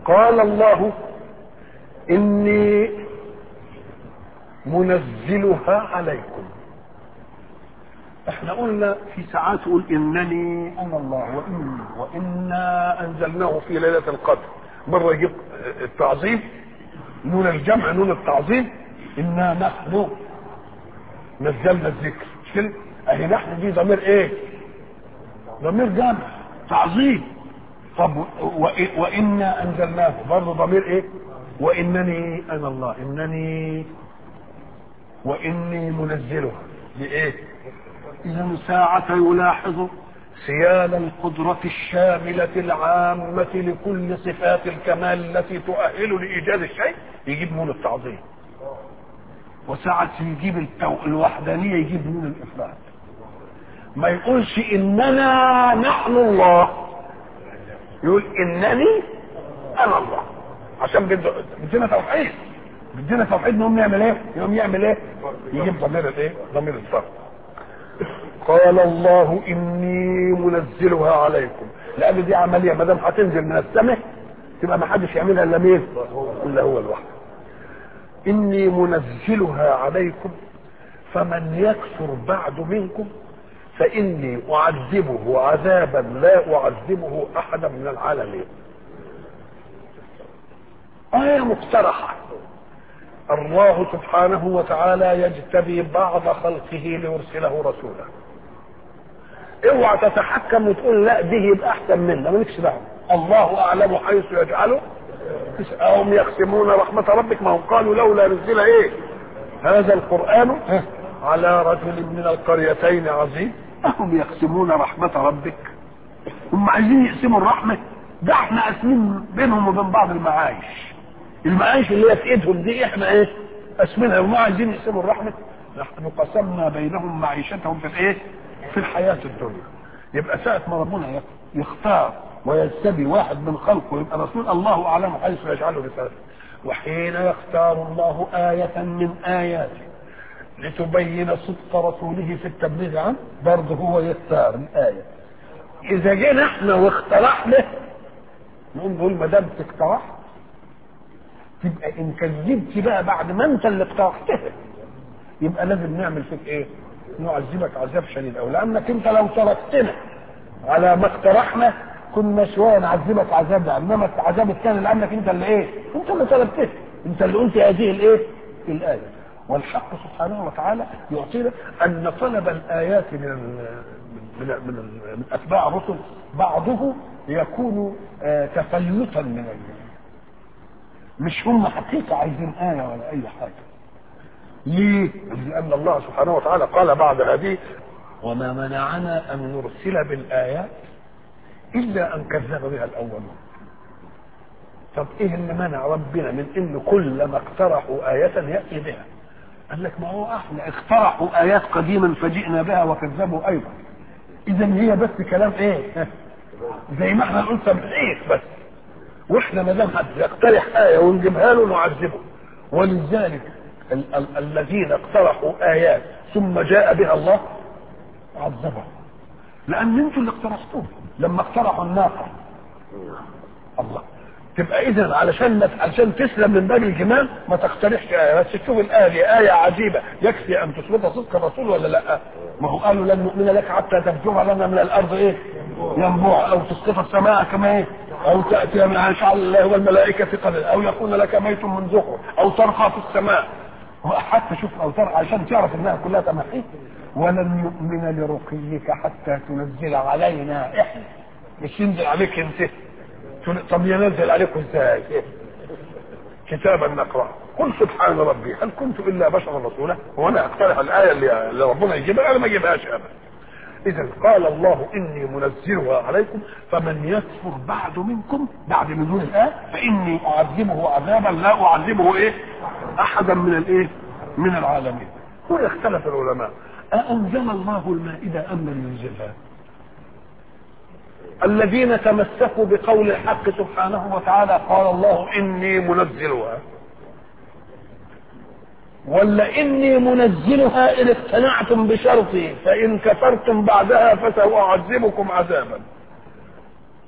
قال الله اني منزلها عليكم احنا قلنا في ساعات تقول انني انا الله واني وانا انزلناه في ليله القدر مره يجيب التعظيم نون الجمع نون التعظيم انا نحن نزلنا الذكر مش كده اهي نحن دي ضمير ايه ضمير جمع تعظيم طب وإ- وانا انزلناه برضه ضمير ايه وانني انا الله انني واني منزلها لايه اذا ساعة يلاحظ سيال القدرة الشاملة العامة لكل صفات الكمال التي تؤهل لإيجاد الشيء يجيب نون التعظيم وساعة يجيب التو... الوحدانية يجيب نون الإفراد ما يقولش إننا نحن الله يقول إنني أنا الله عشان بده بدنا توحيد بدنا توحيد نقوم نعمل ايه؟ يقوم يعمل ايه؟ يجيب ضمير الايه؟ ضمير الفرد قال الله اني منزلها عليكم لان دي عمليه ما دام هتنزل من السماء تبقى ما حدش يعملها الا مين؟ الا هو لوحده اني منزلها عليكم فمن يكفر بعد منكم فاني اعذبه عذابا لا اعذبه احدا من العالمين آية مقترحة الله سبحانه وتعالى يجتبي بعض خلقه ليرسله رسولا اوعى تتحكم وتقول لا دي يبقى احسن منا مالكش دعوه الله اعلم حيث يجعله هم يقسمون رحمة ربك ما هم قالوا لولا نزل ايه هذا القرآن على رجل من القريتين عظيم أهم يقسمون رحمة ربك هم عايزين يقسموا الرحمة ده احنا قاسمين بينهم وبين بعض المعايش المعايش اللي هي في ايدهم دي احنا ايه قاسمينها وما عايزين يقسموا الرحمة نحن قسمنا بينهم معيشتهم في الايه في الحياة الدنيا يبقى ساعة ما ربنا يختار ويجتبي واحد من خلقه يبقى رسول الله اعلم حيث يجعله رسالته وحين يختار الله آية من آياته لتبين صدق رسوله في التبليغ عنه برضه هو يختار الآية إذا جينا احنا واقترحنا نقوم نقول ما دام تقترح تبقى إن كذبت بقى بعد ما أنت اللي اقترحتها يبقى لازم نعمل فيك إيه؟ نعذبك عذاب شديد أو لأنك أنت لو تركتنا على ما اقترحنا كنا شويه نعذبك عذاب ده انما العذاب الثاني لانك انت اللي ايه؟ انت اللي طلبته انت اللي قلت هذه الايه؟ الايه والحق سبحانه وتعالى يعطينا ان طلب الايات من ال من من, من اتباع الرسل بعضه يكون آه تفلتا من ال مش هم حقيقه عايزين ايه ولا اي حاجه ليه؟ لان الله سبحانه وتعالى قال بعد هذه وما منعنا ان نرسل بالايات الا ان كذب بها الاولون طب ايه اللي منع ربنا من ان كل ما اقترحوا آية يأتي بها قال لك ما هو احنا اقترحوا آيات قديما فجئنا بها وكذبوا ايضا اذا هي بس كلام ايه زي ما احنا نقول تمحيص بس واحنا ما دام حد يقترح آية ونجيبها له نعذبه ولذلك ال- ال- الذين اقترحوا آيات ثم جاء بها الله عذبهم لان انتوا اللي اقترحتوه لما اقترحوا الناقه الله تبقى اذا علشان ما علشان تسلم من باب الجمال ما تقترحش ايه بس تشوف الايه ايه عجيبه يكفي ان تثبت صدق الرسول ولا لا؟ ما هو قالوا لن نؤمن لك حتى تفجر لنا من الارض ايه؟ ينبوع او تسقط السماء كما ايه؟ او تاتي من شاء الله والملائكه قبل او يكون لك بيت من زخرف او ترقى في السماء حتى شوف او ترقى عشان تعرف انها كلها تمحيص ولن يؤمن لرقيك حتى تنزل علينا احنا مش ينزل عليك انت طب ينزل عليكم ازاي كتابا نقرا قل سبحان ربي هل كنت الا بشرا رسولا وانا اقترح الايه اللي اللي ربنا يجيبها انا ما اجيبهاش ابدا اذا قال الله اني منزلها عليكم فمن يكفر بعد منكم بعد نزول الايه فاني اعذبه عذابا لا اعذبه ايه احدا من الايه من العالمين ويختلف العلماء أأنزل الله المائدة أم لم ينزلها؟ الذين تمسكوا بقول الحق سبحانه وتعالى قال الله إني منزلها ولا إني منزلها إن اقتنعتم بشرطي فإن كفرتم بعدها فسأعذبكم عذابا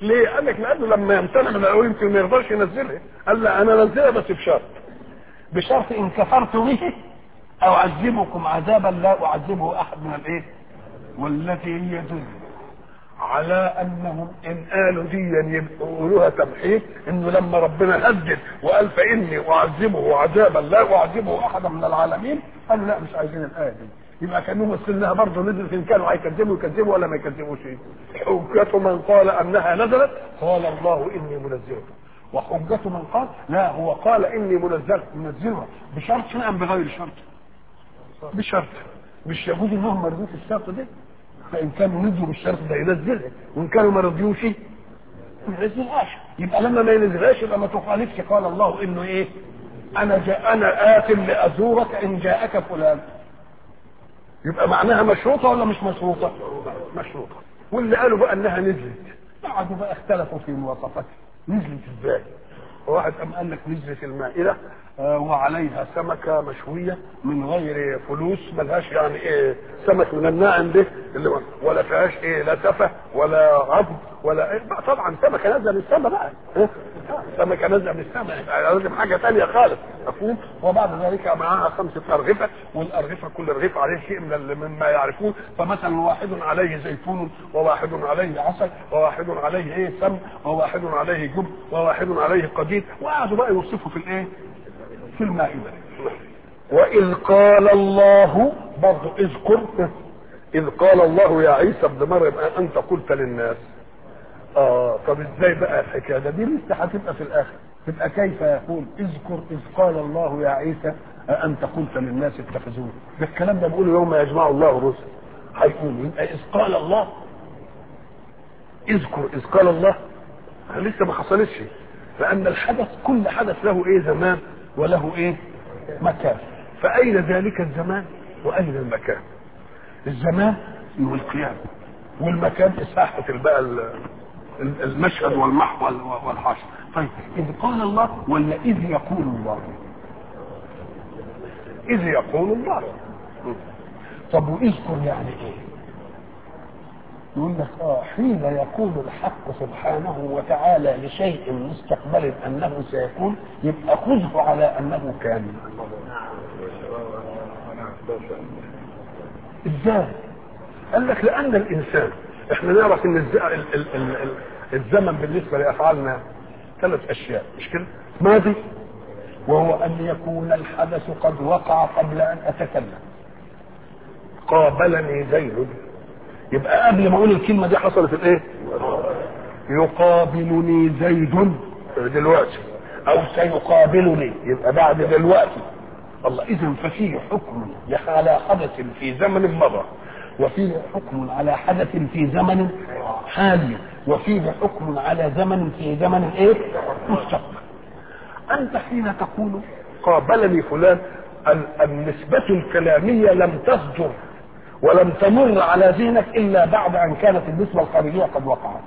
ليه؟ قال لك لانه لما يمتنع من الاول يمكن ما يقدرش ينزلها قال لا انا انزلها بس بشرط بشرط ان كفرت به او اعذبكم عذابا لا اعذبه احد من الايه؟ والتي يدل على انهم ان قالوا دي يقولوها تمحيص انه لما ربنا هدد وقال فاني اعذبه عذابا لا اعذبه احدا من العالمين قالوا لا مش عايزين الايه دي يبقى كانوا مثلناها برضه نزلت ان كانوا هيكذبوا يكذبوا ولا ما يكذبوش حجة من قال انها نزلت قال الله اني منزلها وحجة من قال لا هو قال اني منزل منزلها بشرط ام بغير شرط بشرط مش يجوز انهم مرضوش الشرط ده فان كانوا نزلوا بالشرط ده ينزلها وان كانوا ما رضيوش ما ينزلهاش يبقى لما ما ينزلهاش يبقى ما تخالفش قال الله انه ايه انا جاء انا ات لازورك ان جاءك فلان يبقى معناها مشروطه ولا مش مشروطه مشروطه واللي قالوا بقى انها نزلت قعدوا بقى اختلفوا في مواصفاتها نزلت ازاي واحد قام قال لك نزلت المائده آه وعليها سمكه مشويه من غير فلوس ملهاش يعني ايه سمك من الناعم ده اللي ولا فيهاش ايه لا تفه ولا عظم ولا إيه بقى طبعا سمكه نازله من السماء بقى إيه؟ سمكه نازله من السماء لازم حاجه ثانيه خالص مفهوم وبعد ذلك معاها خمسه ارغفه والارغفه كل رغيف عليه شيء من مما يعرفون فمثلا واحد عليه زيتون وواحد عليه عسل وواحد عليه ايه سم وواحد عليه جب وواحد عليه قديد وقعدوا بقى يوصفوا في الايه في المائده واذ قال الله برضه اذكر اذ قال الله يا عيسى ابن مريم انت قلت للناس اه طب ازاي بقى الحكايه ده دي لسه هتبقى في الاخر تبقى كيف يقول اذكر اذ قال الله يا عيسى أأنت قلت للناس اتخذوني ده الكلام ده بيقوله يوم يجمع الله الرسل هيقول يبقى اذ قال الله اذكر اذ قال الله لسه ما حصلتش لان الحدث كل حدث له ايه زمان وله ايه مكان فاين ذلك الزمان واين المكان الزمان هو القيام والمكان ساحه بقى المشهد والمحو والحشر طيب اذ قال الله ولا اذ يقول الله اذ يقول الله طب واذكر يعني ايه يقول لك اه حين يقول الحق سبحانه وتعالى لشيء مستقبل انه سيكون يبقى خذه على انه كان ازاي قال لك لان الانسان احنا نعرف ان الز... ال... ال... ال... الزمن بالنسبه لافعالنا ثلاث اشياء مش كده ماضي وهو ان يكون الحدث قد وقع قبل ان اتكلم قابلني زيد يبقى قبل ما اقول الكلمه دي حصلت الايه يقابلني زيد دلوقتي او سيقابلني يبقى بعد دلوقتي الله اذا ففيه حكم على حدث في زمن مضى وفيه حكم على حدث في زمن حالي وفيه حكم على زمن في زمن ايه مستقبل انت حين تقول قابلني فلان النسبة الكلامية لم تصدر ولم تمر على ذهنك الا بعد ان كانت النسبة الخارجية قد وقعت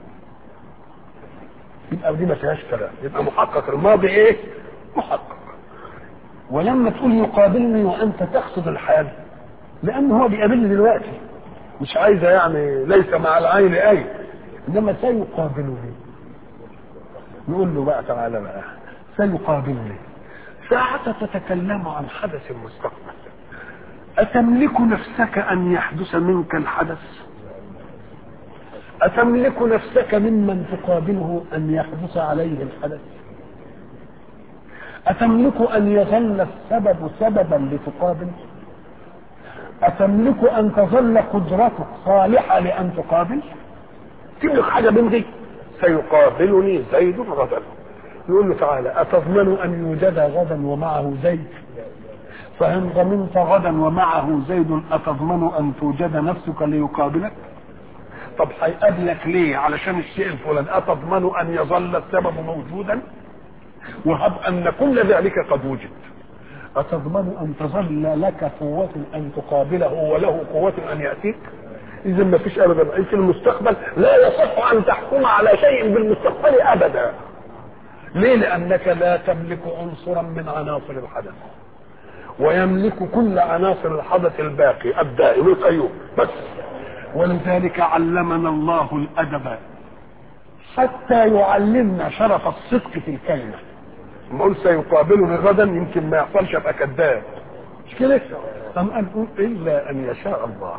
يبقى دي ما فيهاش كلام يبقى محقق الماضي ايه محقق ولما تقول يقابلني وانت تقصد الحال لانه هو بيقابلني دلوقتي مش عايزه يعني ليس مع العين اي انما سيقابلني نقول له بقى تعالى بقى سيقابلني ساعة تتكلم عن حدث مستقبل أتملك نفسك أن يحدث منك الحدث أتملك نفسك ممن تقابله أن يحدث عليه الحدث أتملك أن يظل السبب سببا لتقابل أتملك أن تظل قدرتك صالحة لأن تقابل تملك حاجة من دي سيقابلني زيد غدا يقول له تعالى أتضمن أن يوجد غدا ومعه زيد فإن ضمنت غدا ومعه زيد أتضمن أن توجد نفسك ليقابلك طب هيقابلك ليه علشان الشيء الفلاني أتضمن أن يظل السبب موجودا وهب أن كل ذلك قد وجد أتضمن أن تظل لك قوة أن تقابله وله قوة أن يأتيك إذا ما فيش أبدا في المستقبل لا يصح أن تحكم على شيء بالمستقبل أبدا ليه لأنك لا تملك عنصرا من عناصر الحدث ويملك كل عناصر الحدث الباقي الدائم القيوم بس ولذلك علمنا الله الأدب حتى يعلمنا شرف الصدق في الكلمة نقول سيقابلني غدا يمكن ما يحصلش ابقى كذاب مش كده؟ أم قال قل إلا أن يشاء الله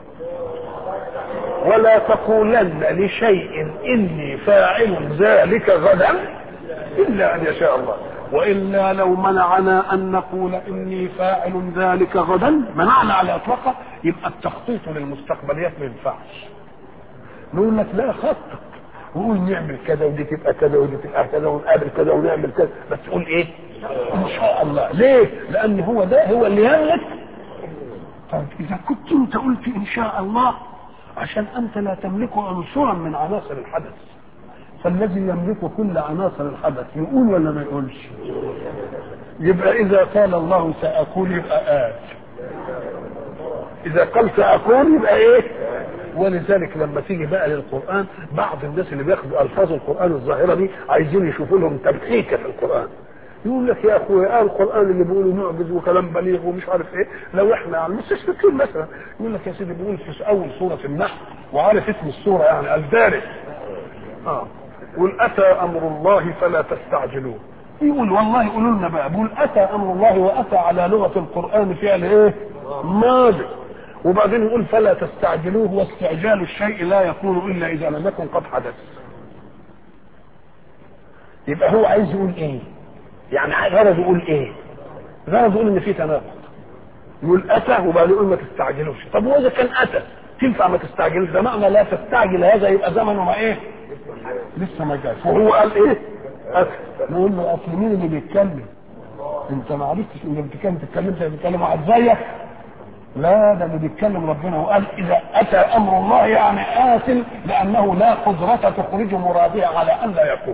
ولا تقولن لشيء إني فاعل ذلك غدا إلا أن يشاء الله وإلا لو منعنا أن نقول إني فاعل ذلك غدا منعنا على إطلاقه يبقى التخطيط للمستقبليات ما ينفعش نقول لك لا خطط وقول نعمل كذا ودي تبقى كذا ودي تبقى كذا ونقابل كذا ونعمل كذا بس تقول ايه؟ ان شاء الله ليه؟ لان هو ده هو اللي يملك طيب اذا كنت انت قلت ان شاء الله عشان انت لا تملك عنصرا من عناصر الحدث فالذي يملك كل عناصر الحدث يقول ولا ما يقولش يبقى اذا قال الله ساكون يبقى ات اذا قال ساكون يبقى ايه ولذلك لما تيجي بقى للقران بعض الناس اللي بياخدوا الفاظ القران الظاهره دي عايزين يشوفوا لهم تبحيكه في القران يقول لك يا اخويا آه القران اللي بيقولوا معجز وكلام بليغ ومش عارف ايه لو احنا على المستشرقين مثلا يقول لك يا سيدي بيقول في اول سوره النحل وعارف اسم السوره يعني الدارس اه قل اتى امر الله فلا تستعجلوه يقول والله يقولوا لنا بقى بيقول اتى امر الله واتى على لغه القران فعل ايه؟ ماضي وبعدين يقول فلا تستعجلوه واستعجال الشيء لا يكون الا اذا لم يكن قد حدث يبقى هو عايز يقول ايه يعني غرض يقول ايه غرض يقول ان في تناقض يقول اتى وبعدين يقول ما تستعجلوش طب هو اذا كان اتى تنفع ما تستعجلوش ده معنى لا تستعجل هذا يبقى زمنه ما ايه لسه ما جاش وهو قال ايه اتى نقول له اصل مين اللي بيتكلم انت ما عرفتش ان بتتكلم تتكلم زي بيتكلم واحد زيك لا ده اللي بيتكلم ربنا وقال اذا اتى امر الله يعني ات لانه لا قدرة تخرج مراده على ان لا يكون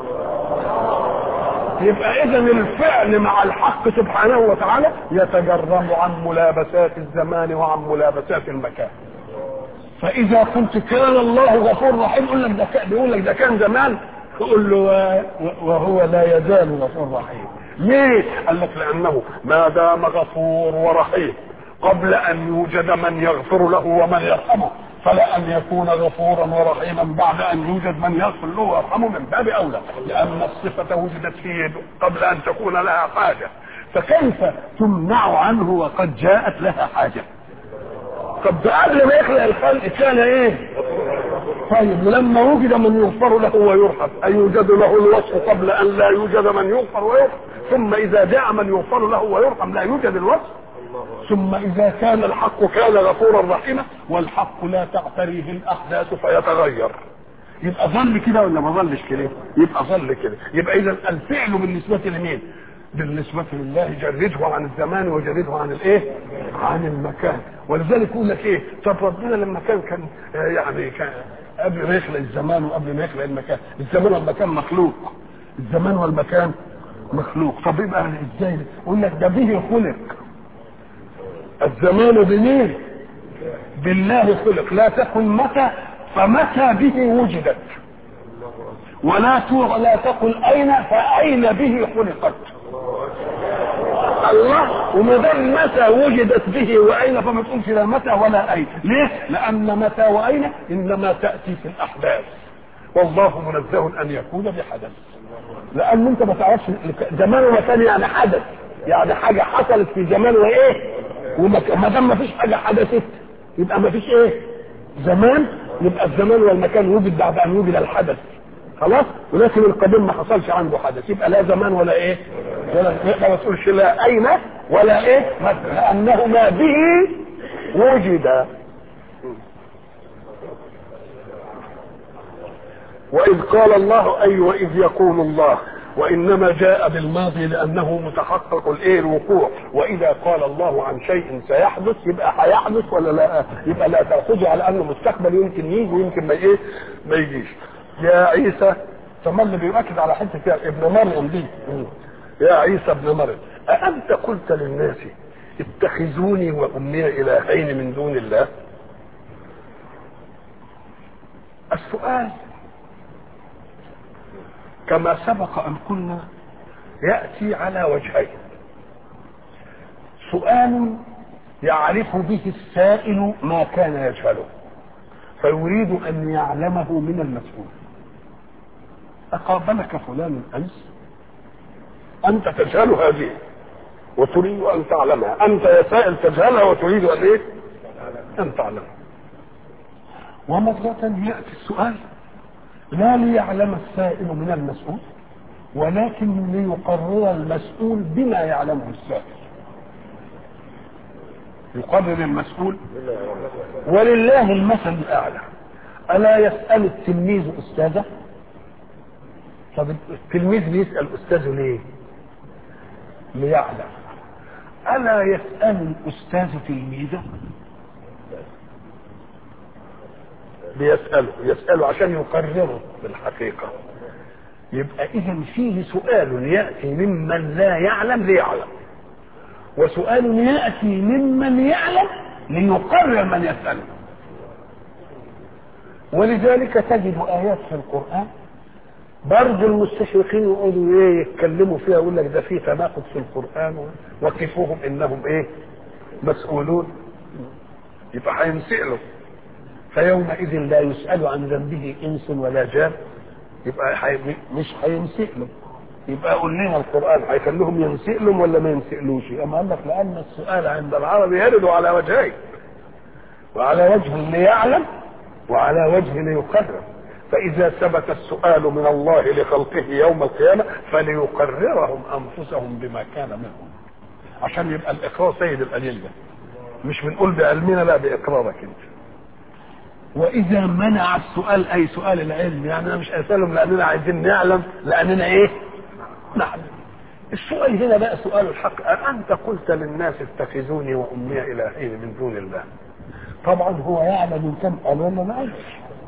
يبقى اذا الفعل مع الحق سبحانه وتعالى يتجرم عن ملابسات الزمان وعن ملابسات المكان فاذا قلت كان الله غفور رحيم يقول لك ده كان بيقول لك ده كان زمان تقول له وهو لا يزال غفور رحيم ليه؟ قال لك لانه ما دام غفور ورحيم قبل ان يوجد من يغفر له ومن يرحمه فلا ان يكون غفورا ورحيما بعد ان يوجد من يغفر له ويرحمه من باب اولى لان الصفه وجدت فيه قبل ان تكون لها حاجه فكيف تمنع عنه وقد جاءت لها حاجه طب ده قبل ما يخلق الخلق كان ايه طيب لما وجد من يغفر له ويرحم أن يوجد له الوصف قبل أن لا يوجد من يغفر ويرحم ثم إذا جاء من يغفر له ويرحم لا يوجد الوصف ثم إذا كان الحق كان غفورا رحيما والحق لا تعتريه الأحداث فيتغير يبقى ظل كده ولا ما ظلش كده؟ يبقى ظل كده، يبقى إذا الفعل بالنسبة لمين؟ بالنسبة لله جرده عن الزمان وجرده عن الايه؟ عن المكان، ولذلك يقول لك ايه؟ طب ربنا لما كان كان يعني كان قبل ما يخلق الزمان وقبل ما يخلق المكان، الزمان والمكان مخلوق. الزمان والمكان مخلوق، طب يبقى ازاي؟ يقول لك ده به خلق. الزمان بمين؟ بالله خلق، لا تكن متى فمتى به وجدت. ولا لا تقل اين فاين به خلقت. الله وما دام متى وجدت به واين فما تقولش لا متى ولا اين ليه لان متى واين انما تاتي في الاحداث والله منزه ان يكون بحدث لان انت ما تعرفش زمان ومكان يعني حدث يعني حاجه حصلت في زمان وايه وما دام ما فيش حاجه حدثت يبقى ما فيش ايه زمان يبقى الزمان والمكان وجد بعد ان وجد الحدث خلاص ولكن القديم ما حصلش عنده حدث يبقى لا زمان ولا ايه ولا ما تقولش لا اين ولا ايه لانه ما به وجد واذ قال الله اي واذ يقول الله وانما جاء بالماضي لانه متحقق الايه الوقوع واذا قال الله عن شيء سيحدث يبقى هيحدث ولا لا يبقى لا تاخذه على انه مستقبل يمكن يجي ويمكن ما ايه ما يجيش يا عيسى ثم اللي بيؤكد على حته كده ابن مريم دي يا عيسى ابن مريم أأنت قلت للناس اتخذوني وأمي إلهين من دون الله السؤال كما سبق أن قلنا يأتي على وجهين سؤال يعرف به السائل ما كان يجهله فيريد أن يعلمه من المسؤول أقابلك فلان أمس أنت تجهل هذه وتريد أن تعلمها أنت يا سائل تجهلها وتريد أن إيه؟ أن تعلمها ومرة يأتي السؤال لا ليعلم السائل من المسؤول ولكن ليقرر المسؤول بما يعلمه السائل يقرر المسؤول ولله المثل الأعلى ألا يسأل التلميذ أستاذه طب التلميذ بيسأل أستاذه ليه ليعلم ألا يسأل الأستاذ تلميذه بيسأله يسأله عشان يقرره بالحقيقة يبقى إذا فيه سؤال يأتي ممن لا يعلم ليعلم وسؤال يأتي ممن يعلم ليقرر من يسأله ولذلك تجد آيات في القرآن برضه المستشرقين يقعدوا ايه يتكلموا فيها يقول لك ده في تناقض في القرآن وقفوهم انهم ايه مسؤولون يبقى هينسألوا فيومئذ لا يسأل عن ذنبه إنس ولا جان يبقى حي... مش هينسألوا يبقى قول لنا القرآن هيخليهم ينسألهم ولا ما ينسألوش أما قال لك لأن السؤال عند العرب يرد على وجهين وعلى وجه ليعلم وعلى وجه ليقرر فإذا ثبت السؤال من الله لخلقه يوم القيامة فليقررهم أنفسهم بما كان منهم عشان يبقى الإقرار سيد الأدلة مش بنقول بعلمنا لا بإقرارك أنت واذا منع السؤال اي سؤال العلم يعني انا مش اسالهم لاننا عايزين نعلم لاننا ايه نعلم السؤال هنا بقى سؤال الحق أأنت قلت للناس اتخذوني وأمي إلهين من دون الله طبعا هو يعلم إن كان قال ولا ما قالش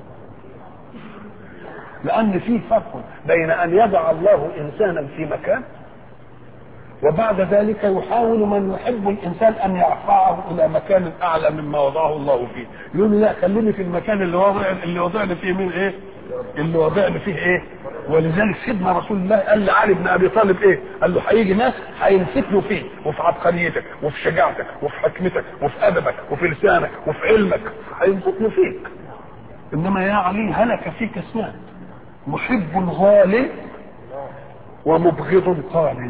لأن في فرق بين أن يضع الله إنسانا في مكان وبعد ذلك يحاول من يحب الانسان ان يرفعه الى مكان اعلى مما وضعه الله فيه يقول لا خليني في المكان اللي وضع اللي وضعني فيه مين ايه اللي وضعني فيه ايه ولذلك سيدنا رسول الله قال لعلي بن ابي طالب ايه قال له هيجي ناس هينفتنوا فيك وفي عبقريتك وفي شجاعتك وفي حكمتك وفي ادبك وفي لسانك وفي علمك هينفتنوا فيك انما يا علي هلك فيك اثنان محب غال ومبغض قال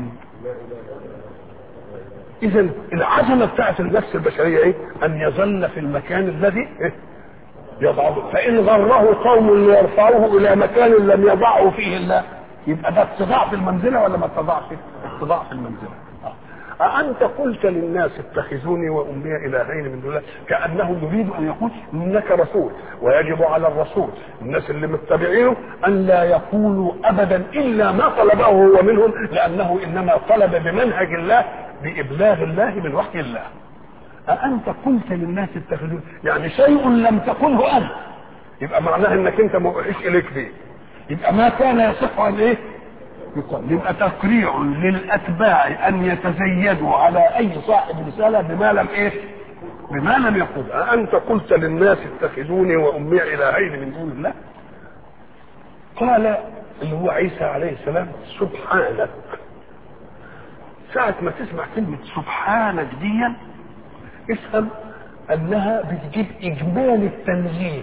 اذا العزمه بتاعت النفس البشريه ايه ان يظل في المكان الذي إيه؟ يضعه فان غره قوم ليرفعوه الى مكان لم يضعه فيه الله يبقى ده اتضاع في المنزله ولا ما اتضاعش اتضاع في المنزله أأنت قلت للناس اتخذوني وأمي إلهين من دون الله كأنه يريد أن يقول إنك رسول ويجب على الرسول الناس اللي متبعينه أن لا يقولوا أبدا إلا ما طلبه هو منهم لأنه إنما طلب بمنهج الله بإبلاغ الله من وحي الله أأنت قلت للناس اتخذوني يعني شيء لم تقله أنت يبقى معناه إنك أنت ما أوحيش إليك به يبقى ما كان يصح أن إيه يقال يبقى تقريع للاتباع ان يتزيدوا على اي صاحب رساله بما لم ايه بما لم يقل انت قلت للناس اتخذوني وامي الهين من دون الله قال اللي هو عيسى عليه السلام سبحانك ساعة ما تسمع كلمة سبحانك دي افهم انها بتجيب اجمال التنزيه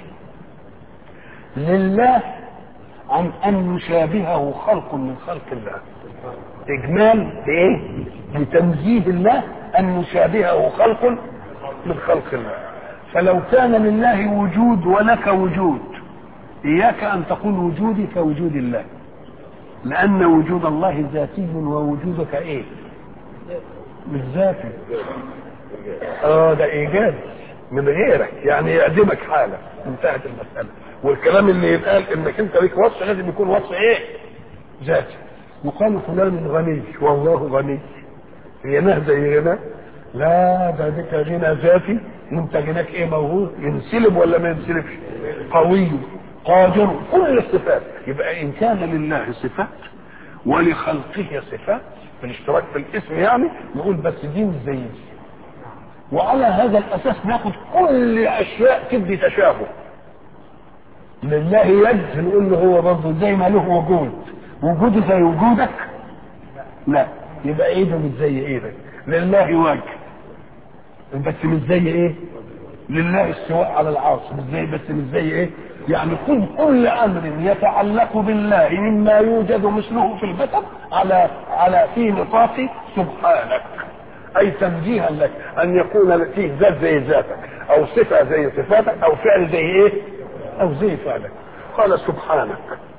لله عن ان يشابهه خلق من خلق الله اجمال بايه لتنزيه الله ان يشابهه خلق من خلق الله فلو كان لله وجود ولك وجود اياك ان تقول وجودي كوجود الله لان وجود الله ذاتي ووجودك ايه مش ذاتي اه ده ايجابي من غيرك يعني يعدمك حاله انتهت المساله والكلام اللي يتقال انك انت ليك وصف لازم يكون وصف ايه ذاتي يقال فلان غني والله غني غناه زي غناه لا ده ديك غنى ذاتي وانت غناك ايه موجود ينسلب ولا ما ينسلبش قوي قادر كل الصفات يبقى ان كان لله صفات ولخلقه صفات في الاشتراك في الاسم يعني نقول بس دي مش زي دي وعلى هذا الاساس ناخد كل اشياء تدي تشابه لله يد نقول له هو برضه زي ما له وجود وجوده زي وجودك لا يبقى ايده مش زي ايدك لله وجه بس مش زي ايه لله استواء على العرش مش زي بس مش زي ايه يعني كل كل امر يتعلق بالله مما يوجد مثله في البشر على على في نطاق سبحانك اي تنزيها لك ان يكون فيه ذات زي ذاتك او صفه زي صفاتك او فعل زي ايه او زي فعلك قال سبحانك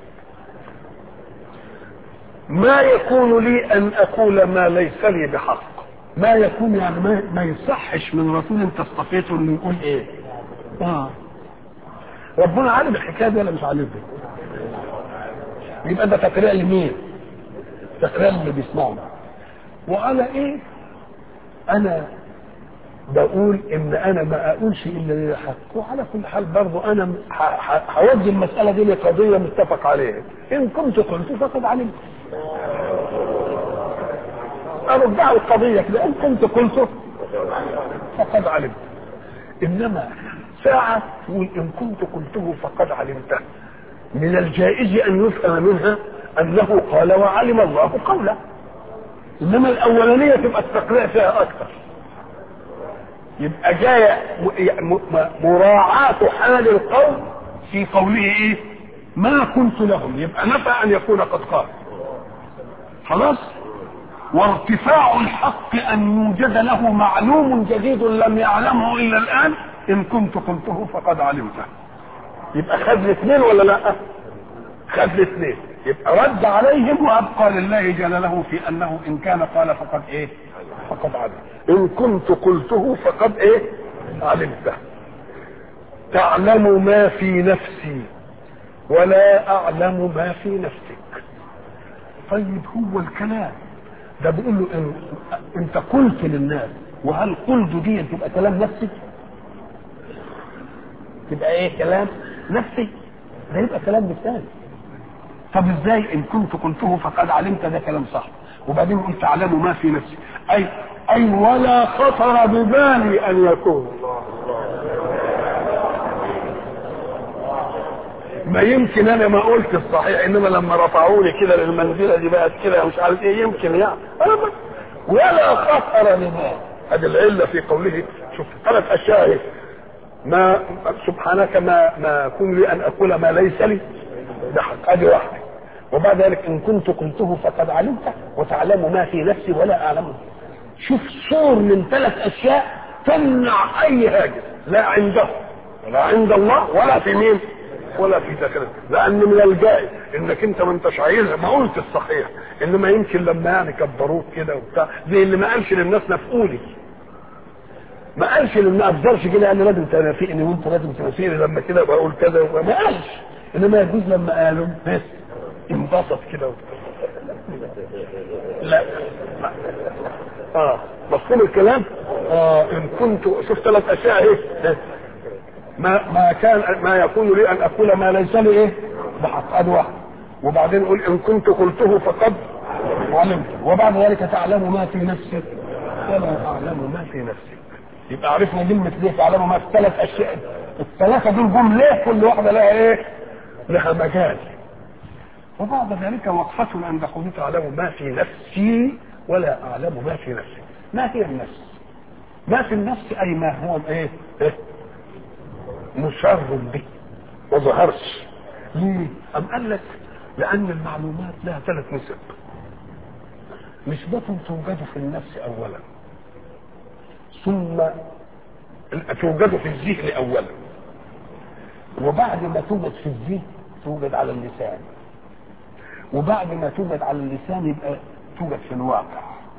ما يكون لي ان اقول ما ليس لي بحق ما يكون يعني ما, ما يصحش من رسول انت اصطفيته انه يقول ايه اه ربنا عالم الحكايه دي ولا مش عارفها يبقى ده تقرير لمين تقرير اللي بيسمعنا وعلى ايه انا بقول ان انا ما اقولش الا اللي حق وعلى كل حال برضه انا هودي المساله دي لقضيه متفق عليها ان كنت قلت فقد علمت ارجع القضيه كده ان كنت قلت فقد علمت انما ساعة تقول إن كنت قلته فقد علمته من الجائز أن يفهم منها أنه قال وعلم الله قوله إنما الأولانية تبقى التقريع فيها أكثر يبقى جاية مراعاة حال القوم في قوله إيه ما كنت لهم يبقى نفى أن يكون قد قال خلاص وارتفاع الحق أن يوجد له معلوم جديد لم يعلمه إلا الآن ان كنت قلته فقد علمته يبقى خد الاثنين ولا لا خد الاثنين يبقى رد عليهم وابقى لله جلاله في انه ان كان قال فقد ايه فقد علم ان كنت قلته فقد ايه علمته تعلم ما في نفسي ولا اعلم ما في نفسك طيب هو الكلام ده بيقول له إن انت قلت للناس وهل قلت دي تبقى كلام نفسي تبقى ايه كلام نفسي ده يبقى كلام لساني طب ازاي ان كنت قلته فقد علمت ده كلام صح وبعدين قلت تعلم ما في نفسي اي اي ولا خطر ببالي ان يكون ما يمكن انا ما قلت الصحيح انما لما رفعوني كده للمنزله دي بقت كده مش عارف ايه يمكن يعني ولا خطر ببالي هذه العله في قوله شوف ثلاث اشياء ايه ما سبحانك ما ما كن لي ان اقول ما ليس لي بحق ادي واحده وبعد ذلك ان كنت قلته فقد علمت وتعلم ما في نفسي ولا اعلمه شوف صور من ثلاث اشياء تمنع اي هاجس لا عنده ولا عند الله ولا في مين ولا في ذكر لان من الجائز انك انت ما انتش عايزها ما قلت الصحيح انما يمكن لما يعني كبروك كده وبتاع زي اللي ما قالش للناس نفقوني ما قالش ان ما افضلش كده انا لازم تنافقني وانت لازم تنافقني لما كده بقول كذا ما قالش انما يجوز لما قالوا بس انبسط كده لا اه مفهوم الكلام اه ان كنت شوف ثلاث اشياء ايه ما ما كان ما يكون لي ان اقول ما ليس لي ايه بحق ادي واحد وبعدين اقول ان كنت قلته فقد علمت وبعد ذلك تعلم ما في نفسي ولا اعلم ما في نفسي يبقى عرفنا كلمة ليه تعلموا ما في ثلاث أشياء الثلاثة دول جم ليه كل واحدة لها إيه؟ لها مجال وبعد ذلك وقفة عند قوله تعلم ما في نفسي ولا أعلم ما في نفسي ما هي النفس؟ ما في النفس أي ما هو إيه؟ إيه؟ مشر به ما ظهرش ليه؟ أم قال لك لأن المعلومات لها ثلاث نسب نسبة توجد في النفس أولا ثم توجد في الذهن اولا وبعد ما توجد في الذهن توجد على اللسان وبعد ما توجد على اللسان يبقى توجد في الواقع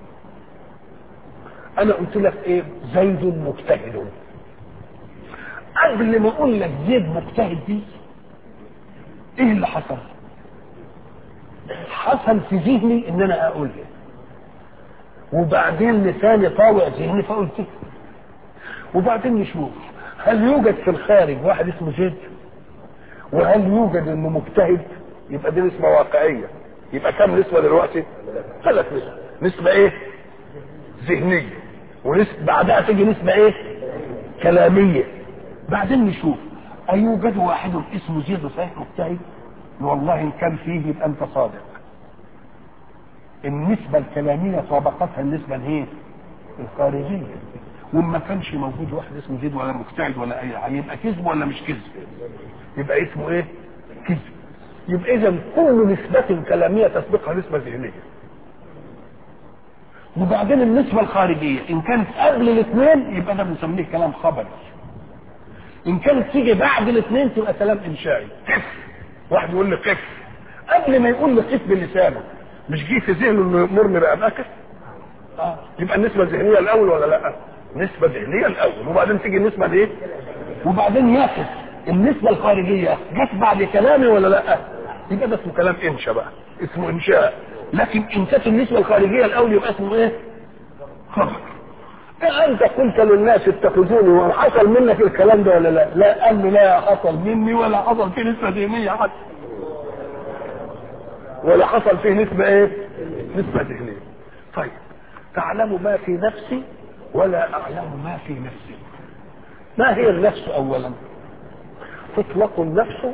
انا قلت لك ايه زيد مجتهد قبل ما اقول لك زيد مجتهد دي ايه اللي حصل حصل في ذهني ان انا اقولها وبعدين لساني طاوع ذهني فقلت وبعدين نشوف هل يوجد في الخارج واحد اسمه زيد وهل يوجد انه مجتهد يبقى دي نسبة واقعية يبقى كم نسبة دلوقتي ثلاث نسبة نسبة ايه ذهنية ونسبة بعدها تيجي نسبة ايه كلامية بعدين نشوف أيوجد واحد اسمه زيد صحيح مجتهد والله إن كان فيه يبقى أنت صادق النسبة الكلامية سبقتها النسبة الايه؟ الخارجية وما كانش موجود واحد اسمه زيد ولا مجتهد ولا اي حاجه يبقى كذب ولا مش كذب يبقى اسمه ايه كذب يبقى اذا كل نسبة كلامية تسبقها نسبة ذهنية وبعدين النسبة الخارجية ان كانت قبل الاثنين يبقى ده بنسميه كلام خبري ان كانت تيجي بعد الاثنين تبقى كلام انشائي قف واحد يقول لي قف قبل ما يقول لي قف بلسانه مش جه في ذهنه انه يامرني بقى كف اه يبقى النسبة الذهنية الاول ولا لا نسبة ذهنية الاول وبعدين تيجي النسبة دي وبعدين يقف النسبة الخارجية جت بعد كلامي ولا لا يبقى ده اسمه كلام انشاء بقى اسمه انشاء لكن ان كانت النسبة الخارجية الاول يبقى اسمه ايه خبر إيه انت قلت للناس اتخذوني وحصل منك الكلام ده ولا لا لا قال له لا حصل مني ولا حصل فيه نسبة ذهنية حتى ولا حصل فيه نسبة ايه نسبة ذهنية طيب تعلم ما في نفسي ولا اعلم ما في نفسي ما هي النفس اولا تطلق النفس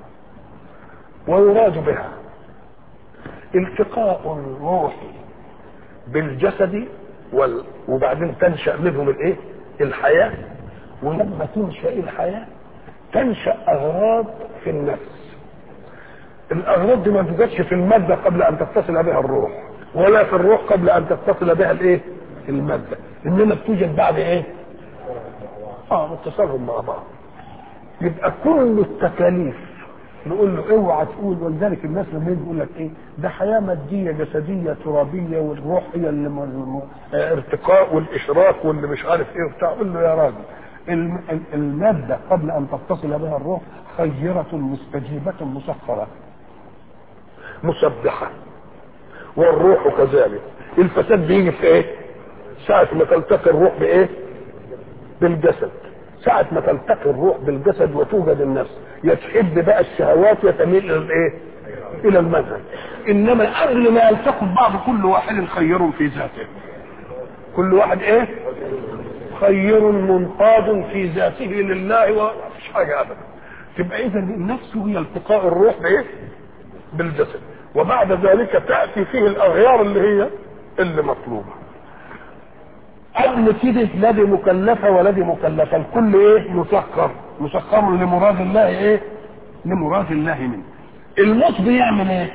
ويراد بها التقاء الروح بالجسد وال... وبعدين تنشا منهم الايه الحياه ولما تنشا الحياه تنشا اغراض في النفس الاغراض دي ما توجدش في الماده قبل ان تتصل بها الروح ولا في الروح قبل ان تتصل بها الايه الماده انما بتوجد بعد ايه اه اتصالهم مع بعض يبقى كل التكاليف نقول له اوعى تقول ولذلك الناس لما يجي يقول لك ايه ده حياه ماديه جسديه ترابيه والروح هي اللي م... م... اه ارتقاء والاشراك واللي مش عارف ايه وبتاع قول له يا راجل الم... الماده قبل ان تتصل بها الروح خيره مستجيبه مسخره مسبحه والروح كذلك الفساد بيجي في ايه؟ ساعة ما تلتقي الروح بايه؟ بالجسد ساعة ما تلتقي الروح بالجسد وتوجد النفس يا تحب بقى الشهوات يتميل الى الايه؟ الى المنهج انما قبل ما يلتقوا ببعض كل واحد خير في ذاته كل واحد ايه؟ خير منقاد في ذاته لله ومفيش حاجة ابدا تبقى اذا النفس هي التقاء الروح بايه؟ بالجسد وبعد ذلك تأتي فيه الأغيار اللي هي اللي مطلوبة قبل كده لا دي مكلفة ولا دي مكلفة الكل ايه مسخر مسخر لمراد الله ايه لمراد الله منه الموت بيعمل ايه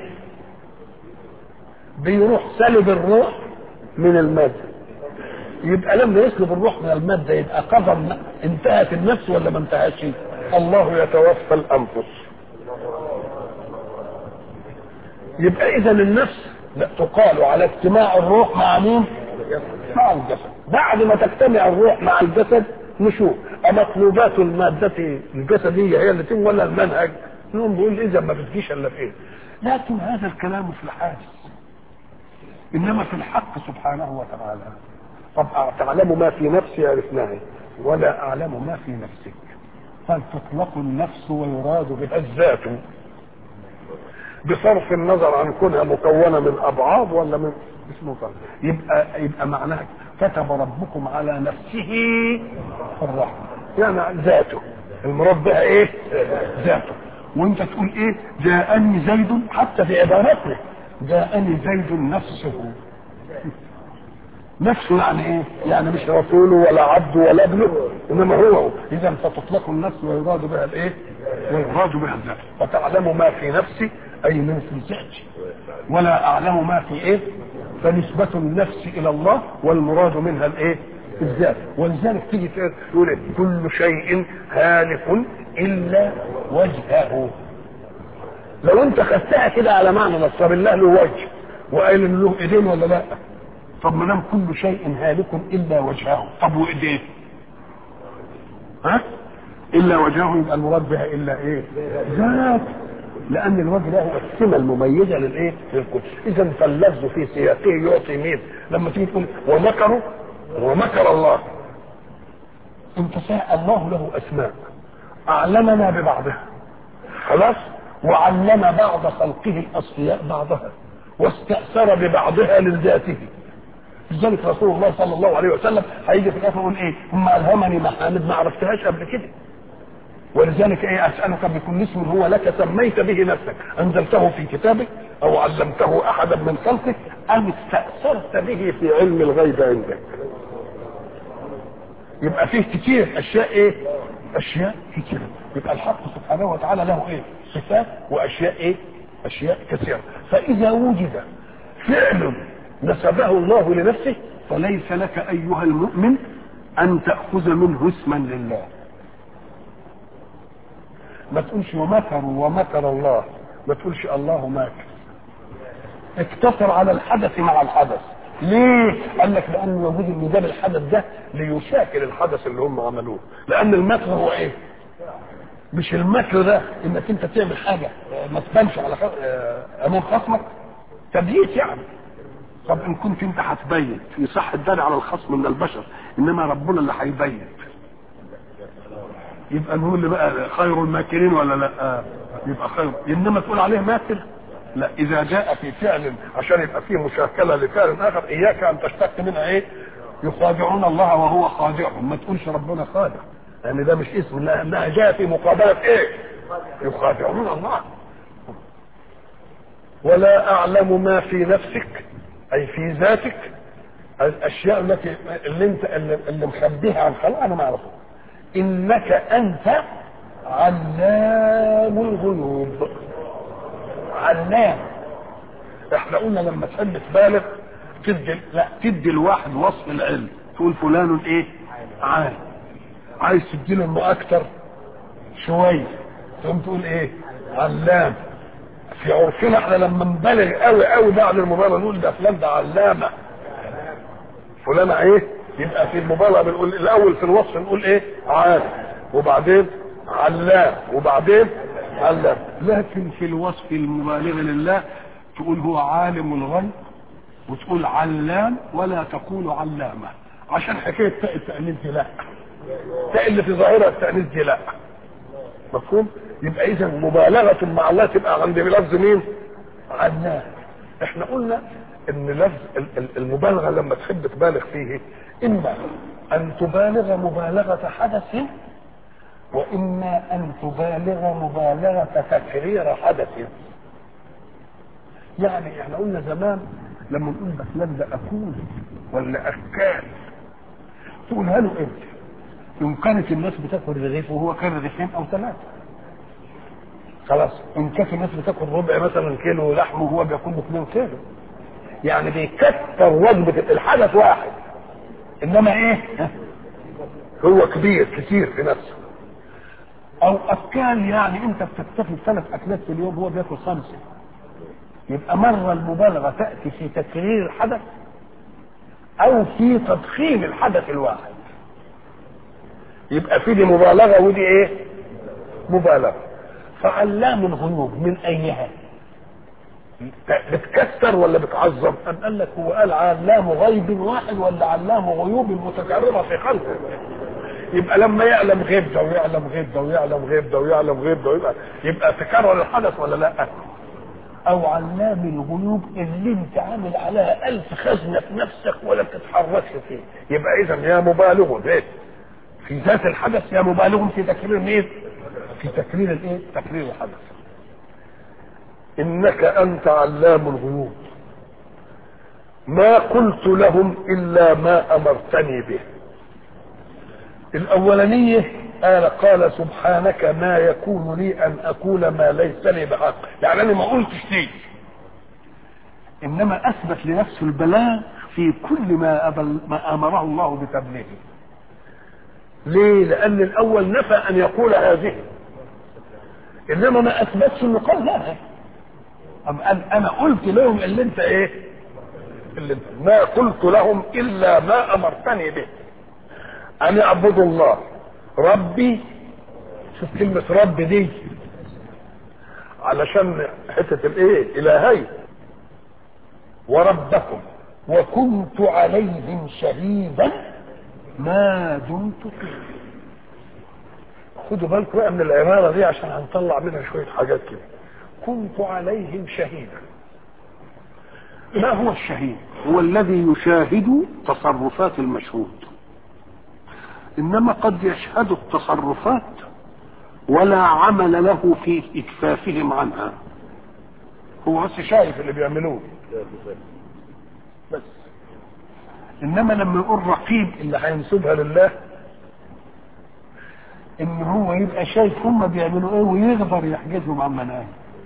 بيروح سلب الروح من المادة يبقى لما يسلب الروح من المادة يبقى قدر انتهت النفس ولا ما انتهتش الله يتوفى الأنفس يبقى اذا النفس لا تقال على اجتماع الروح مع مين مع الجسد بعد ما تجتمع الروح مع الجسد نشوف مطلوبات المادة الجسدية هي اللي تم ولا المنهج نقوم بيقول اذا ما بتجيش الا فين لكن هذا الكلام في الحادث انما في الحق سبحانه وتعالى طب تعلم ما في نفسي عرفناه ولا اعلم ما في نفسك فلتطلق النفس ويراد بها الذات بصرف النظر عن كونها مكونه من ابعاد ولا من اسمه فرد يبقى يبقى معناها كتب ربكم على نفسه الرحمه يعني ذاته المراد بها ايه؟ ذاته وانت تقول ايه؟ جاءني زيد حتى في عبارته جاءني زيد نفسه نفسه يعني ايه؟ يعني مش رسوله ولا عبده ولا ابنه انما هو اذا فتطلق النفس ويراد بها الايه؟ ويراد بها الذات فتعلم ما في نفسي اي من في ذاتي ولا اعلم ما في ايه؟ فنسبة النفس الى الله والمراد منها الايه؟ الذات ولذلك تيجي تقول إيه؟ كل شيء هالك الا وجهه لو انت خدتها كده على معنى نصر الله له وجه وقال ان له ايدين ولا لا طب ما دام كل شيء هالك الا وجهه طب وايديه ها الا وجهه يبقى المراد بها الا ايه ذات لان الوجه له السمه المميزه للايه للكل اذا فاللفظ في سياقه يعطي مين لما تيجي تقول ومكروا ومكر الله انت الله له اسماء اعلمنا ببعضها خلاص وعلم بعض خلقه الاصفياء بعضها واستأثر ببعضها لذاته لذلك رسول الله صلى الله عليه وسلم هيجي في الاخر يقول ايه ثم الهمني محامد ما عرفتهاش قبل كده ولذلك ايه اسالك بكل اسم هو لك سميت به نفسك انزلته في كتابك او علمته احدا من خلقك ام استاثرت به في علم الغيب عندك يبقى فيه كتير اشياء ايه اشياء كتير يبقى الحق سبحانه وتعالى له ايه صفات واشياء ايه اشياء كثيره فاذا وجد فعل نسبه الله لنفسه فليس لك ايها المؤمن ان تاخذ منه اسما لله ما تقولش ومكروا ومكر الله ما تقولش الله ماكر اقتصر على الحدث مع الحدث ليه؟ قال لك لان موجود ان ده الحدث ده ليشاكل الحدث اللي هم عملوه لان المكر هو ايه؟ مش المكر ده انك انت تعمل حاجه ما تبانش على خ... امام خصمك تبييت يعني طب ان كنت انت هتبيت يصح الدار على الخصم من البشر انما ربنا اللي هيبيت يبقى نقول اللي بقى خير الماكرين ولا لا يبقى خير انما تقول عليه ماكر لا اذا جاء في فعل عشان يبقى فيه مشاكله لفعل اخر اياك ان تشتق منها ايه يخادعون الله وهو خادعهم ما تقولش ربنا خادع لان يعني ده مش اسم لانها جاء في مقابله ايه يخادعون الله ولا اعلم ما في نفسك اي في ذاتك الاشياء التي اللي انت اللي مخبيها عن خلق انا ما اعرفها انك انت علام الغيوب علام احنا قلنا لما تحب تبالغ تدي لا تدي الواحد وصف العلم تقول فلان ايه عالم عايز تديله انه اكتر شويه تقوم تقول ايه علام في عرفنا احنا لما نبالغ قوي قوي بعد المبالغه نقول ده فلان ده علامه فلان ايه يبقى في المبالغه بنقول الاول في الوصف نقول ايه عالم وبعدين علام وبعدين علام لكن في الوصف المبالغ لله تقول هو عالم الغيب وتقول علام ولا تقول علامه عشان حكايه تاء التانيث دي لا تاء اللي في ظاهرها التانيث دي لا مفهوم يبقى اذا مبالغه مع الله تبقى عند لفظ مين علام احنا قلنا ان لفظ المبالغه لما تحب تبالغ فيه اما ان تبالغ مبالغه حدث واما ان تبالغ مبالغه تكرير حدث يعني احنا قلنا زمان لما نقول ده فلان ده اكول ولا اكال تقولها له امتى ان كانت الناس بتاكل رغيف وهو كان رغيفين او ثلاثه خلاص ان كانت الناس بتاكل ربع مثلا كيلو لحم وهو بياكل له 2 كيلو يعني بيكثر وجبه الحدث واحد انما ايه هو كبير كتير في نفسه او اكال يعني انت بتكتفي ثلاث اكلات في اليوم هو بياكل خمسه يبقى مرة المبالغة تأتي في تكرير الحدث أو في تضخيم الحدث الواحد يبقى في دي مبالغة ودي إيه؟ مبالغة فعلام الغيوب من أيها؟ بتكسر ولا بتعظم؟ أم قال لك هو قال علام غيب واحد ولا علام غيوب متكررة في خلقه؟ يبقى لما يعلم غيب ده ويعلم غيب ده ويعلم غيب ده ويعلم غيب ده يبقى يبقى تكرر الحدث ولا لا؟ او علام الغيوب اللي انت عامل عليها الف خزنه في نفسك ولا بتتحركش فيه يبقى اذا يا مبالغ في في ذات الحدث يا مبالغ في تكرير مين في تكرير الايه تكرير الحدث انك انت علام الغيوب ما قلت لهم الا ما امرتني به الاولانيه قال قال سبحانك ما يكون لي ان اقول ما ليس لي بحق يعني انا ما قلتش ليه انما اثبت لنفسه البلاغ في كل ما, أبل ما امره الله بتبليغه ليه لان الاول نفى ان يقول هذه انما ما اثبتش انه قال لها أم قال انا قلت لهم اللي انت ايه اللي انت ما قلت لهم الا ما امرتني به ان اعبدوا الله ربي شوف كلمة رب دي علشان حتة الايه الهي وربكم وكنت عليهم شهيدا ما دمت فيهم خدوا بالكم بقى من العبارة دي عشان هنطلع منها شوية حاجات كده كنت عليهم شهيدا ما هو الشهيد هو الذي يشاهد تصرفات المشهود انما قد يشهد التصرفات ولا عمل له في اكفافهم عنها هو بس شايف اللي بيعملوه بس انما لما يقول رقيب اللي هينسبها لله ان هو يبقى شايف هم بيعملوا ايه ويقدر يحجزهم عن مناهج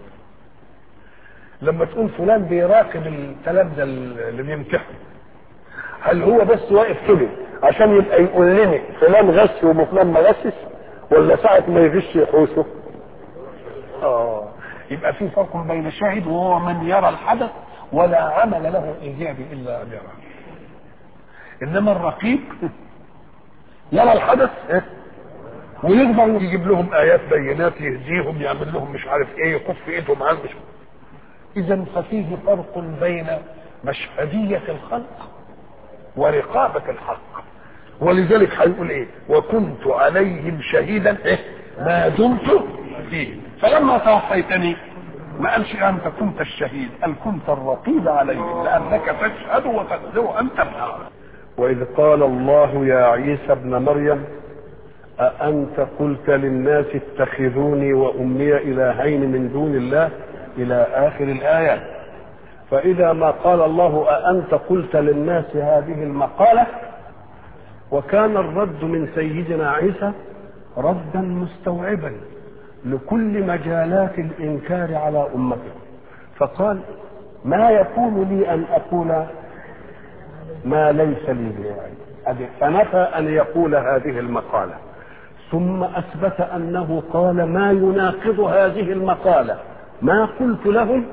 لما تقول فلان بيراقب التلامذه اللي بيمتحنوا هل هو بس واقف كده عشان يبقى يقول لنا فلان غش وفلان ما غشش ولا ساعة ما يغش يحوشه؟ اه يبقى في فرق بين شاهد وهو من يرى الحدث ولا عمل له ايجابي الا ان يرى انما الرقيب يرى الحدث ويقدر يجيب لهم ايات بينات يهديهم يعمل لهم مش عارف ايه يكف ايدهم عن مش اذا ففيه فرق بين مشهدية الخلق ورقابة الحق ولذلك هيقول ايه وكنت عليهم شهيدا إيه؟ ما دمت فيه فلما توفيتني ما قالش انت كنت الشهيد قال كنت الرقيب عليهم لانك تشهد وتقدر ان تمنع واذ قال الله يا عيسى ابن مريم أأنت قلت للناس اتخذوني وأمي إلهين من دون الله إلى آخر الآية فإذا ما قال الله أأنت قلت للناس هذه المقالة وكان الرد من سيدنا عيسى ردا مستوعبا لكل مجالات الإنكار على أمته فقال ما يكون لي أن أقول ما ليس لي بعلم فنفى أن يقول هذه المقالة ثم أثبت أنه قال ما يناقض هذه المقالة ما قلت لهم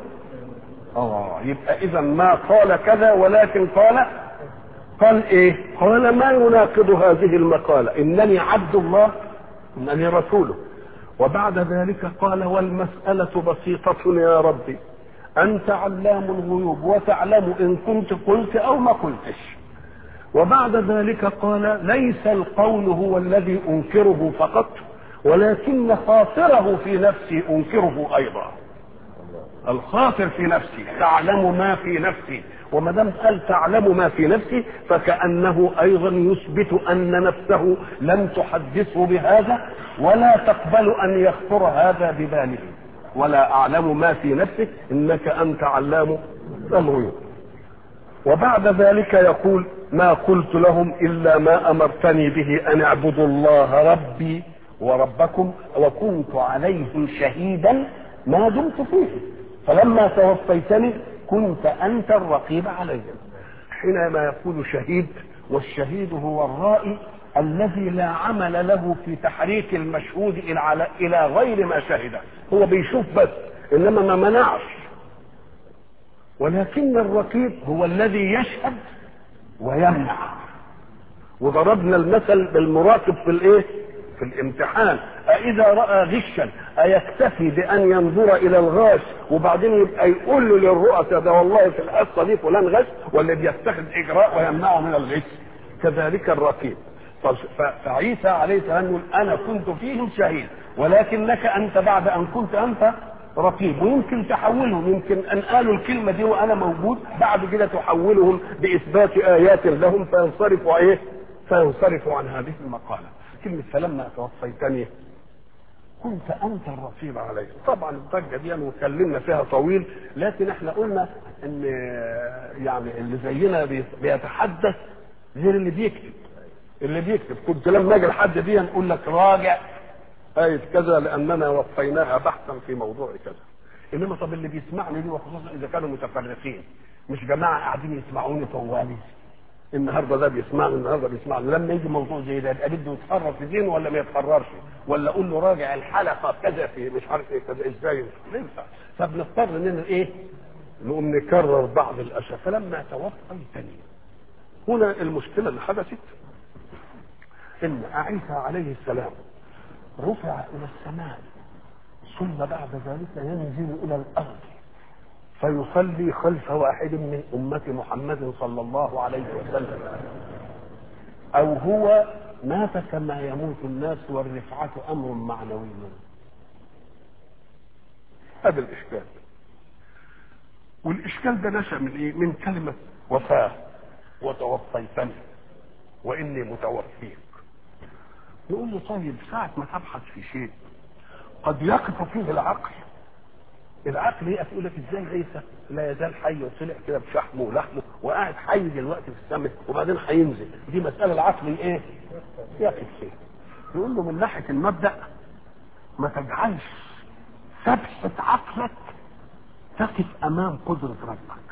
اه يبقى اذا ما قال كذا ولكن قال قال ايه قال ما يناقض هذه المقالة انني عبد الله انني رسوله وبعد ذلك قال والمسألة بسيطة يا ربي انت علام الغيوب وتعلم ان كنت قلت او ما قلتش وبعد ذلك قال ليس القول هو الذي انكره فقط ولكن خاطره في نفسي انكره ايضا الخاطر في نفسي تعلم ما في نفسي وما دام قال تعلم ما في نفسي فكانه ايضا يثبت ان نفسه لم تحدثه بهذا ولا تقبل ان يخطر هذا بباله ولا اعلم ما في نفسك انك انت علام الغيوب وبعد ذلك يقول ما قلت لهم الا ما امرتني به ان اعبدوا الله ربي وربكم وكنت عليهم شهيدا ما دمت فيهم فلما توفيتني كنت انت الرقيب عليهم حينما يقول شهيد والشهيد هو الرائي الذي لا عمل له في تحريك المشهود الى غير ما شهد هو بيشوف بس انما ما منعش ولكن الرقيب هو الذي يشهد ويمنع وضربنا المثل بالمراقب في الايه في الامتحان أإذا رأى غشا أيكتفي بأن ينظر إلى الغاش وبعدين يبقى يقول له للرؤساء ده والله في الحصة دي فلان غش ولا بيتخذ إجراء ويمنعه من الغش كذلك الرقيب فعيسى عليه السلام يقول أنا كنت فيهم شهيد ولكنك أنت بعد أن كنت أنت رقيب ويمكن تحولهم يمكن ان قالوا الكلمه دي وانا موجود بعد كده تحولهم باثبات ايات لهم فينصرفوا ايه؟ فينصرفوا عن هذه المقاله. كلمه فلما توفيتني كنت انت الرقيب عليه طبعا الضجه دي وكلمنا فيها طويل لكن احنا قلنا ان يعني اللي زينا بيتحدث غير اللي بيكتب اللي بيكتب كنت لما اجي لحد دي نقول لك راجع آية كذا لأننا وفيناها بحثا في موضوع كذا إنما طب اللي بيسمعني دي وخصوصا إذا كانوا متفرقين مش جماعة قاعدين يسمعوني طوالي النهارده ده بيسمعني النهارده بيسمعني لما يجي موضوع زي ده يبقى بده يتحرر في دينه ولا ما يتحررش ولا اقول له راجع الحلقه كذا في مش عارف ايه كذا ازاي مش ينفع فبنضطر اننا ايه نقوم نكرر بعض الاشياء فلما توفيتني هنا المشكله اللي حدثت ان عيسى عليه السلام رفع الى السماء ثم بعد ذلك ينزل الى الارض فيصلي خلف واحد من أمة محمد صلى الله عليه وسلم أو هو مات كما يموت الناس والرفعة أمر معنوي هذا الإشكال والإشكال ده نشأ من إيه؟ من كلمة وفاة وتوفيتني وإني متوفيك نقول له طيب ساعة ما تبحث في شيء قد يقف فيه العقل العقل يقف يقول لك ازاي عيسى لا يزال حي وطلع كده بشحمه ولحمه وقاعد حي دلوقتي في السماء وبعدين هينزل دي مساله العقل ايه؟ يقف فيها يقول له من ناحيه المبدا ما تجعلش سبحه عقلك تقف امام قدره ربك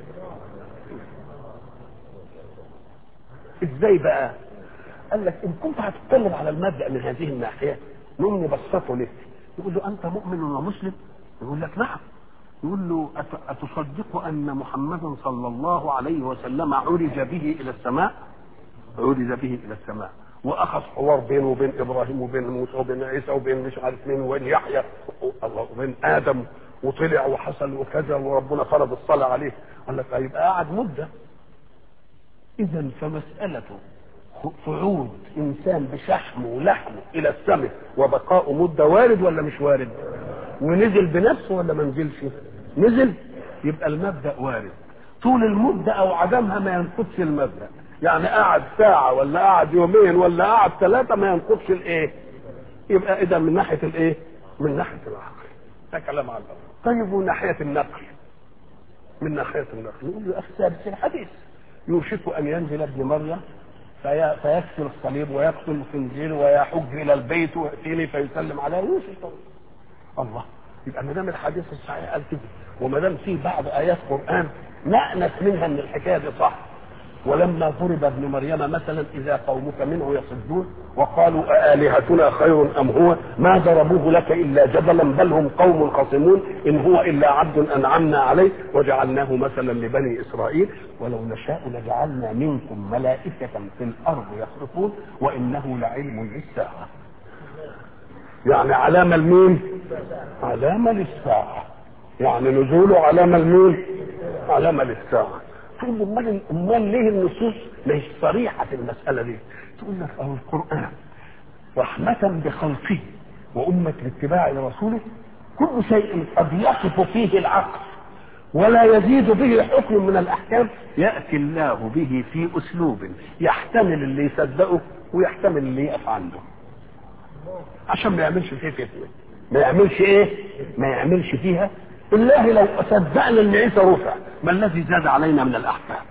ازاي بقى قال لك ان كنت هتتكلم على المبدا من هذه الناحيه نقوم نبسطه لك يقول له انت مؤمن ومسلم يقول لك نعم يقول له أت- اتصدق ان محمدا صلى الله عليه وسلم عرج به الى السماء عرج به الى السماء واخذ حوار بينه وبين ابراهيم وبين موسى وبين عيسى وبين مش عارف مين وبين يحيى الله وبين ادم وطلع وحصل وكذا وربنا فرض الصلاه عليه قال لك هيبقى قاعد مده اذا فمساله صعود انسان بشحمه ولحمه الى السماء وبقاؤه مده وارد ولا مش وارد ونزل بنفسه ولا ما نزلش نزل يبقى المبدا وارد طول المده او عدمها ما ينقضش المبدا يعني قعد ساعه ولا قعد يومين ولا قعد ثلاثه ما ينقضش الايه يبقى اذا من ناحيه الايه من ناحيه العقل ده كلام على الأرض. طيب ومن ناحيه النقل من ناحيه النقل نقول له اخي ثابت في الحديث يوشك ان ينزل ابن مريم في فيكسر الصليب ويقتل الخنزير ويحج الى البيت وياتيني فيسلم على يوسف الله يبقى ما دام الحديث الصحيح قال كده وما دام في بعض ايات قران نأنس منها ان الحكايه دي صح ولما ضرب ابن مريم مثلا اذا قومك منه يصدون وقالوا أآلهتنا خير ام هو ما ضربوه لك الا جدلا بل هم قوم خصمون ان هو الا عبد انعمنا عليه وجعلناه مثلا لبني اسرائيل ولو نشاء لجعلنا منكم ملائكه في الارض يخلقون وانه لعلم للساعه يعني علامه لمين علامه للساعه يعني نزوله علامه لمين علامه للساعه تقول له امال امال ليه النصوص مش صريحه في المساله دي تقول لك اهو القران رحمه بخلقه وامه الاتباع لرسوله كل شيء قد يقف فيه العقل ولا يزيد به حكم من الاحكام ياتي الله به في اسلوب يحتمل اللي يصدقه ويحتمل اللي يقف عنده عشان ما يعملش فيه فتنه ما يعملش ايه ما يعملش فيها بالله لو صدقنا ان عيسى رفع ما الذي زاد علينا من الاحكام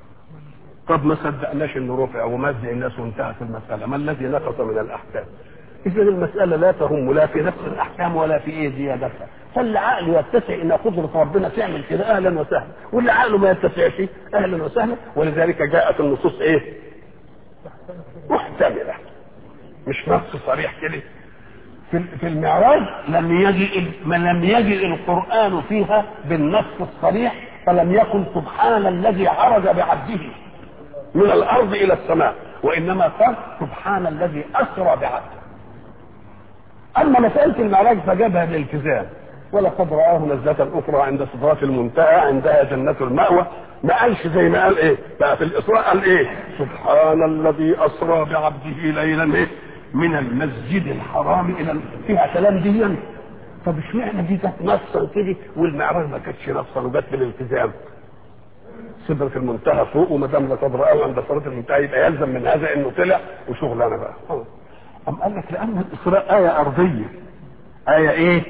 طب ما صدقناش انه رفع ومزق الناس وانتهت المساله ما الذي نقص من الاحكام اذا المساله لا تهم لا في نفس الاحكام ولا في ايه زيادتها فاللي عقله يتسع ان قدره ربنا تعمل كده اهلا وسهلا واللي عقله ما يتسعش اهلا وسهلا ولذلك جاءت النصوص ايه محتمله مش نص صريح كده في في المعراج لم يجي ما لم يجي القران فيها بالنص الصريح فلم يقل سبحان الذي عرج بعبده من الارض الى السماء وانما قال سبحان الذي اسرى بعبده اما مساله المعراج فجابها بالالتزام ولقد رآه نزلة أخرى عند سدرات المنتهى عندها جنة المأوى ما قالش زي ما قال إيه بقى في الإسراء قال إيه سبحان الذي أسرى بعبده ليلا إيه من المسجد الحرام إلى فيها كلام دي طب اشمعنى دي كانت نصا كده والمعراج ما كانتش نصا وجت بالالتزام سدرة المنتهى فوق وما دام لقد رآه عند سدرة المنتهى يبقى يلزم من هذا إنه طلع وشغلانة بقى أم قال لك لأن الإسراء آية أرضية آية إيه؟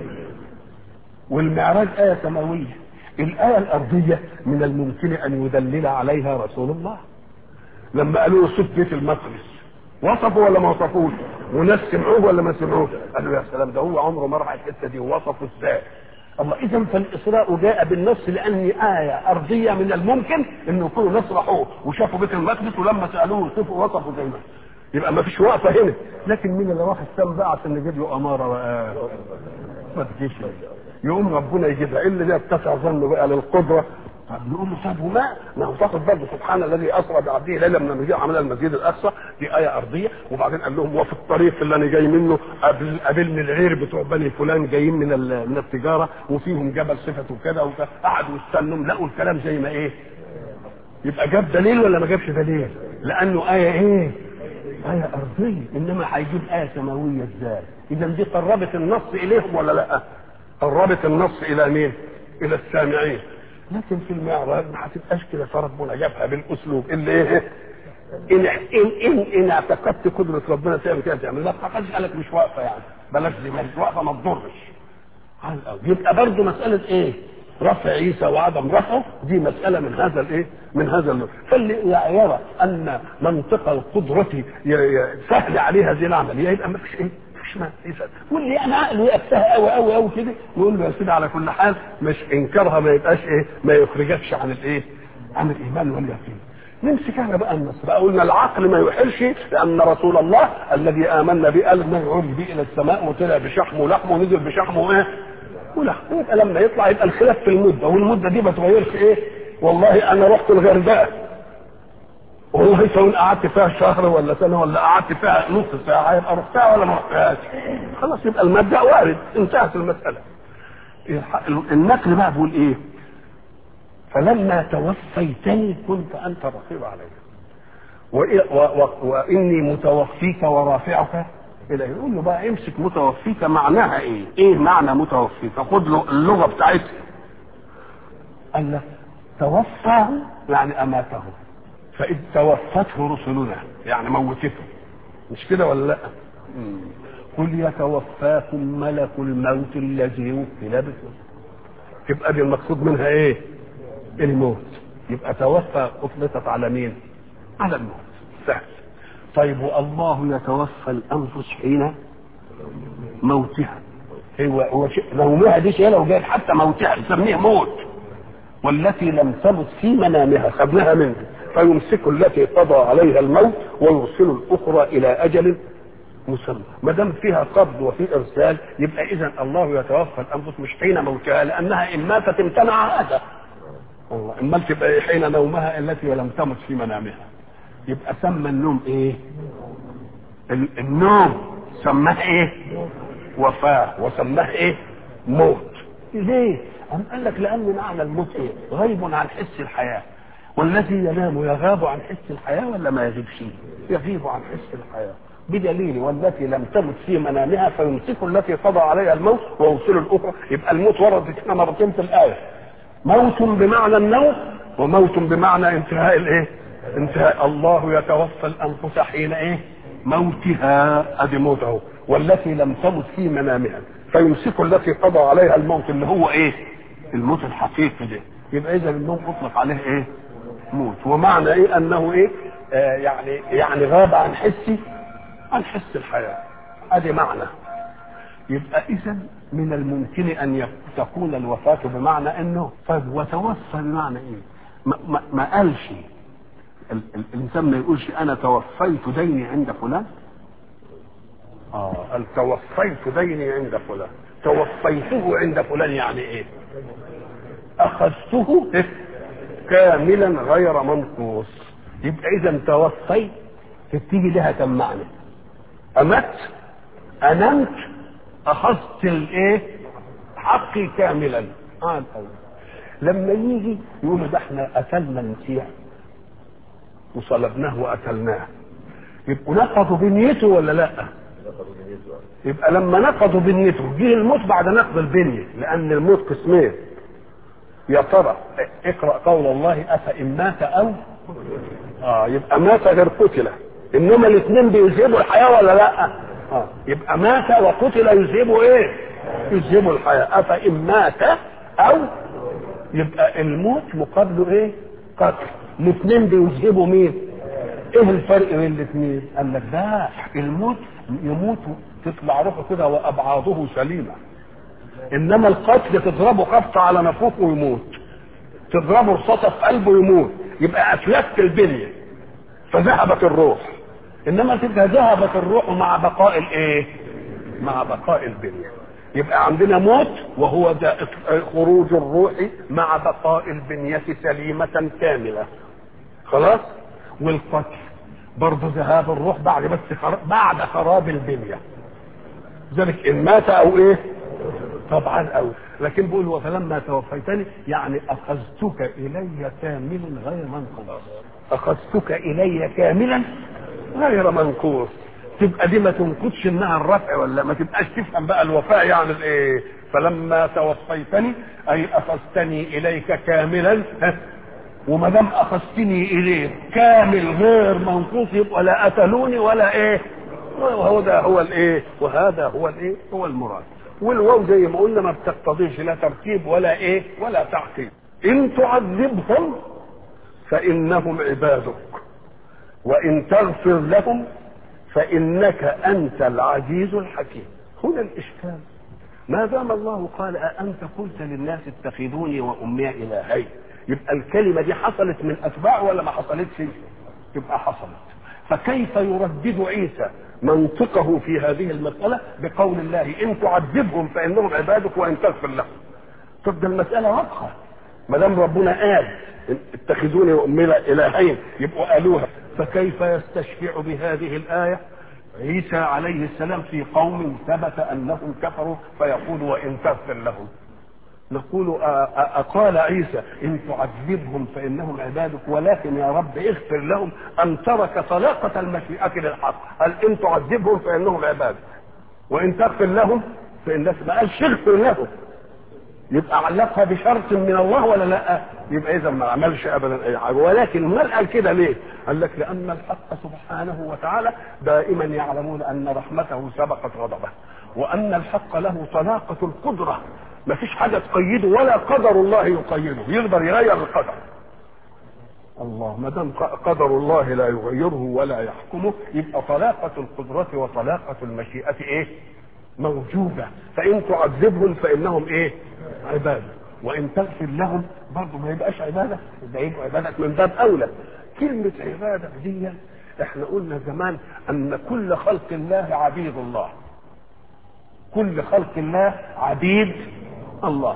والمعراج آية سماوية الآية الأرضية من الممكن أن يدلل عليها رسول الله لما قالوا له صف بيت المقدس وصفوا ولا ما وصفوش وناس سمعوه ولا ما سمعوش قالوا يا سلام ده هو عمره ما راح الحته دي ووصفه ازاي الله اذا فالاسراء جاء بالنص لان ايه ارضيه من الممكن انه يكونوا ناس راحوه وشافوا بيت المقدس ولما سالوه صفوا وصفوا زي ما يبقى ما فيش وقفه هنا لكن مين اللي راح السام بقى عشان نجيب له اماره بقى ما تجيش يقوم ربنا يجيبها اللي ده اتسع ظنه بقى للقدره طب نقول له طب وما ما هو تاخد برضه سبحان الذي اسرى بعبده ليلا من المسجد عمل المسجد الاقصى دي ايه ارضيه وبعدين قال لهم وفي الطريق اللي انا جاي منه قابل قابلني العير بتوع بني فلان جايين من من التجاره وفيهم جبل صفته كذا وكذا قعدوا يستنوا لقوا الكلام زي ما ايه يبقى جاب دليل ولا ما جابش دليل لانه ايه ايه آية أرضية إنما هيجيب آية سماوية إزاي؟ إذا دي قربت النص إليهم ولا لأ؟ قربت النص إلى مين؟ إلى السامعين. لكن في المعراج ما هتبقاش كده فربنا جابها بالأسلوب اللي إيه؟ إن إن إن, إن اعتقدت قدرة ربنا تعمل كده تعمل لا اعتقدش قالك مش واقفة يعني بلاش دي مش واقفة ما تضرش. يبقى برضه مسألة إيه؟ رفع عيسى وعدم رفعه دي مسألة من هذا الايه؟ من هذا النوع، فاللي يرى أن منطق القدرة ي- ي- سهل عليه هذه العملية يبقى ما فيش ايه؟ ما فيش ما يسأل. واللي يعني عقله يأسها قوي قوي قوي كده يقول له يا سيدي على كل حال مش إنكارها ما يبقاش ايه؟ ما يخرجكش عن الايه؟ عن الإيمان واليقين. نمسك احنا بقى النص بقى قلنا العقل ما يحلش لان رسول الله الذي امنا به قال ما يعود به الى السماء وطلع بشحمه ولحمه ونزل بشحمه ايه؟ ولحمه يبقى لما يطلع يبقى الخلاف في المده والمده دي ما تغيرش ايه؟ والله انا رحت الغردقه والله سواء قعدت فيها شهر ولا سنه ولا قعدت فيها نص ساعه يبقى رحتها ولا ما رحتهاش خلاص يبقى المبدا وارد انتهت المساله النقل بقى بيقول ايه؟ فلما توفيتني كنت انت الرقيب علي وإ- و- و- واني متوفيك ورافعك الى يقول له بقى امسك متوفيك معناها ايه؟ ايه معنى متوفيك؟ خد له اللغه بتاعتها قال لك توفى يعني اماته فاذ توفته رسلنا يعني موتته مش كده ولا لا؟ مم. قل يتوفاكم ملك الموت الذي وكل بكم تبقى دي المقصود منها ايه؟ الموت يبقى توفى اطلقت على مين؟ على الموت سهل طيب والله يتوفى الانفس حين موتها هو هو شيء نومها دي شيء لو جاي حتى موتها نسميه موت والتي لم تمت في منامها خدناها منه فيمسك التي قضى عليها الموت ويرسل الاخرى الى اجل مسمى ما دام فيها قبض وفي ارسال يبقى اذا الله يتوفى الانفس مش حين موتها لانها ان ماتت امتنع هذا الله امال تبقى إيه حين نومها التي لم تمت في منامها يبقى سمى النوم ايه ال- النوم سماه ايه وفاه وسماه ايه موت ليه أم قال لك لان معنى الموت ايه غيب عن حس الحياه والذي ينام يغاب عن حس الحياه ولا ما يغيبش يغيب عن حس الحياه بدليل والتي لم تمت في منامها فيمسك التي قضى عليها الموت ويرسل الاخرى يبقى الموت ورد هنا مرتين في الايه موت بمعنى النوم وموت بمعنى انتهاء الايه انتهاء الله يتوفى الانفس حين ايه موتها ادي موته والتي لم تمت في منامها فيمسك التي قضى عليها الموت اللي هو ايه الموت الحقيقي ده يبقى اذا النوم اطلق عليه ايه موت ومعنى ايه انه ايه آه يعني يعني غاب عن حسي عن حس الحياه ادي معنى يبقى اذا من الممكن ان يك- تكون الوفاه بمعنى انه طيب وتوفى بمعنى ايه؟ ما, ما, ما قالش ال- ال- الانسان ما يقولش انا توفيت ديني عند فلان اه قال توفيت ديني عند فلان توفيته عند فلان يعني ايه؟ اخذته إيه؟ كاملا غير منقوص يبقى اذا توفيت تيجي لها كم معنى؟ امت انمت اخذت الايه حقي كاملا آه الأول. لما يجي يقول ده احنا قتلنا المسيح وصلبناه وقتلناه يبقوا نقضوا بنيته ولا لا يبقى لما نقضوا بنيته جه الموت بعد نقض البنيه لان الموت قسمين يا ترى اقرا قول الله افان مات او اه يبقى مات غير قتل انما الاثنين بيذهبوا الحياه ولا لا اه يبقى مات وقتل يذهبوا ايه يذهبوا الحياه افان مات او يبقى الموت مقابله ايه قتل الاثنين بيذهبوا مين ايه الفرق بين الاثنين قال لك ده الموت يموت تطلع روحه كده وابعاضه سليمه انما القتل تضربه خبطه على نافوخه ويموت تضربه رصاصه في قلبه يموت يبقى افلت البنيه فذهبت الروح انما تبقى ذهبت الروح مع بقاء الايه مع بقاء البنيه يبقى عندنا موت وهو ده خروج الروح مع بقاء البنية سليمة كاملة خلاص والقتل برضه ذهاب الروح بعد بس خر... بعد خراب البنية ذلك ان مات او ايه طبعا او لكن بيقول وفلما توفيتني يعني اخذتك الي كاملا غير منقوص اخذتك الي كاملا غير منقوص تبقى دي ما تنقضش انها الرفع ولا ما تبقاش تفهم بقى الوفاء يعني الايه فلما توفيتني اي اخذتني اليك كاملا ها وما دام اخذتني اليك كامل غير منقوص يبقى لا قتلوني ولا ايه وهو ده هو الايه وهذا هو الايه هو المراد والواو زي ما قلنا ما بتقتضيش لا ترتيب ولا ايه ولا تعقيب ان تعذبهم فانهم عبادك وان تغفر لهم فانك انت العزيز الحكيم هنا الاشكال ما دام الله قال أأنت قلت للناس اتخذوني وأمي إلهين يبقى الكلمة دي حصلت من أتباع ولا ما حصلتش تبقى حصلت فكيف يردد عيسى منطقه في هذه المسألة بقول الله إن تعذبهم فإنهم عبادك وإن تغفر لهم طب ده المسألة واضحة ما دام ربنا قال اتخذوني وأمي إلهين يبقوا قالوها فكيف يستشفع بهذه الآية عيسى عليه السلام في قوم ثبت انهم كفروا فيقول وان تغفر لهم نقول أقال عيسى إن تعذبهم فإنهم عبادك ولكن يا رب اغفر لهم أم ترك طلاقة المشيئة للحق هل إن تعذبهم فإنهم عبادك وإن تغفر لهم فإنك ما قالش اغفر لهم يبقى علقها بشرط من الله ولا لا يبقى اذا ما عملش ابدا اي حاجه ولكن ما قال كده ليه قال لك لان الحق سبحانه وتعالى دائما يعلمون ان رحمته سبقت غضبه وان الحق له طلاقه القدره ما فيش حاجه تقيده ولا قدر الله يقيده يقدر يغير القدر الله ما دام قدر الله لا يغيره ولا يحكمه يبقى طلاقه القدره وطلاقه المشيئه ايه موجوده فان تعذبهم فانهم ايه عباده وان تغفر لهم برضه ما يبقاش عباده يبقى يبقى عباده من باب اولى كلمه عباده دي احنا قلنا زمان ان كل خلق الله عبيد الله كل خلق الله عبيد الله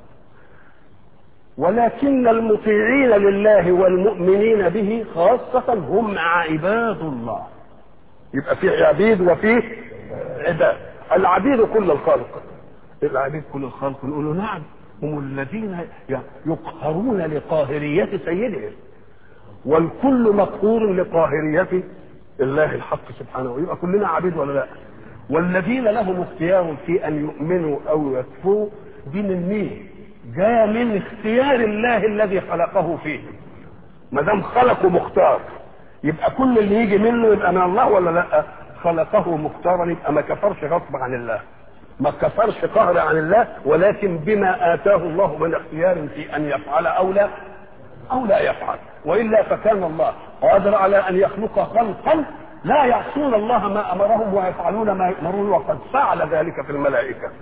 ولكن المطيعين لله والمؤمنين به خاصة هم عباد الله يبقى في عبيد وفيه عباد العبيد كل الخلق العبيد كل الخلق نقول له نعم هم الذين يقهرون لقاهرية سيدهم والكل مقهور لقاهرية الله الحق سبحانه يبقى كلنا عبيد ولا لا والذين لهم اختيار في ان يؤمنوا او يكفروا دي من مين جاء من اختيار الله الذي خلقه فيهم ما دام خلقه مختار يبقى كل اللي يجي منه يبقى من الله ولا لا خلقه مختارا يبقى ما كفرش غصب عن الله ما كفرش قهر عن الله ولكن بما اتاه الله من اختيار في ان يفعل او لا او لا يفعل والا فكان الله قادر على ان يخلق خلقا لا يعصون الله ما امرهم ويفعلون ما يؤمرون وقد فعل ذلك في الملائكه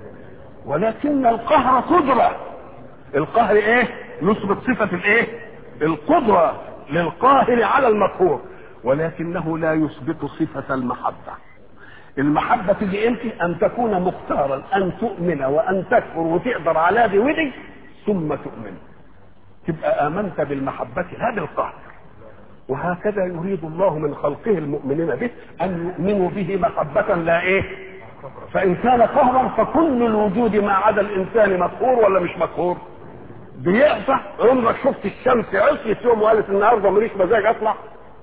ولكن القهر قدره القهر ايه يثبت صفه الايه القدره للقاهر على المقهور ولكنه لا يثبت صفه المحبه المحبة تيجي امتى؟ أن تكون مختارا أن تؤمن وأن تكفر وتقدر على دي ودي ثم تؤمن. تبقى آمنت بالمحبة لا بالقهر. وهكذا يريد الله من خلقه المؤمنين به أن يؤمنوا به محبة لا إيه؟ فإن كان قهرا فكل الوجود ما عدا الإنسان مقهور ولا مش مقهور؟ بيعصى عمرك شفت الشمس عصيت يوم وقالت النهارده ماليش مزاج اطلع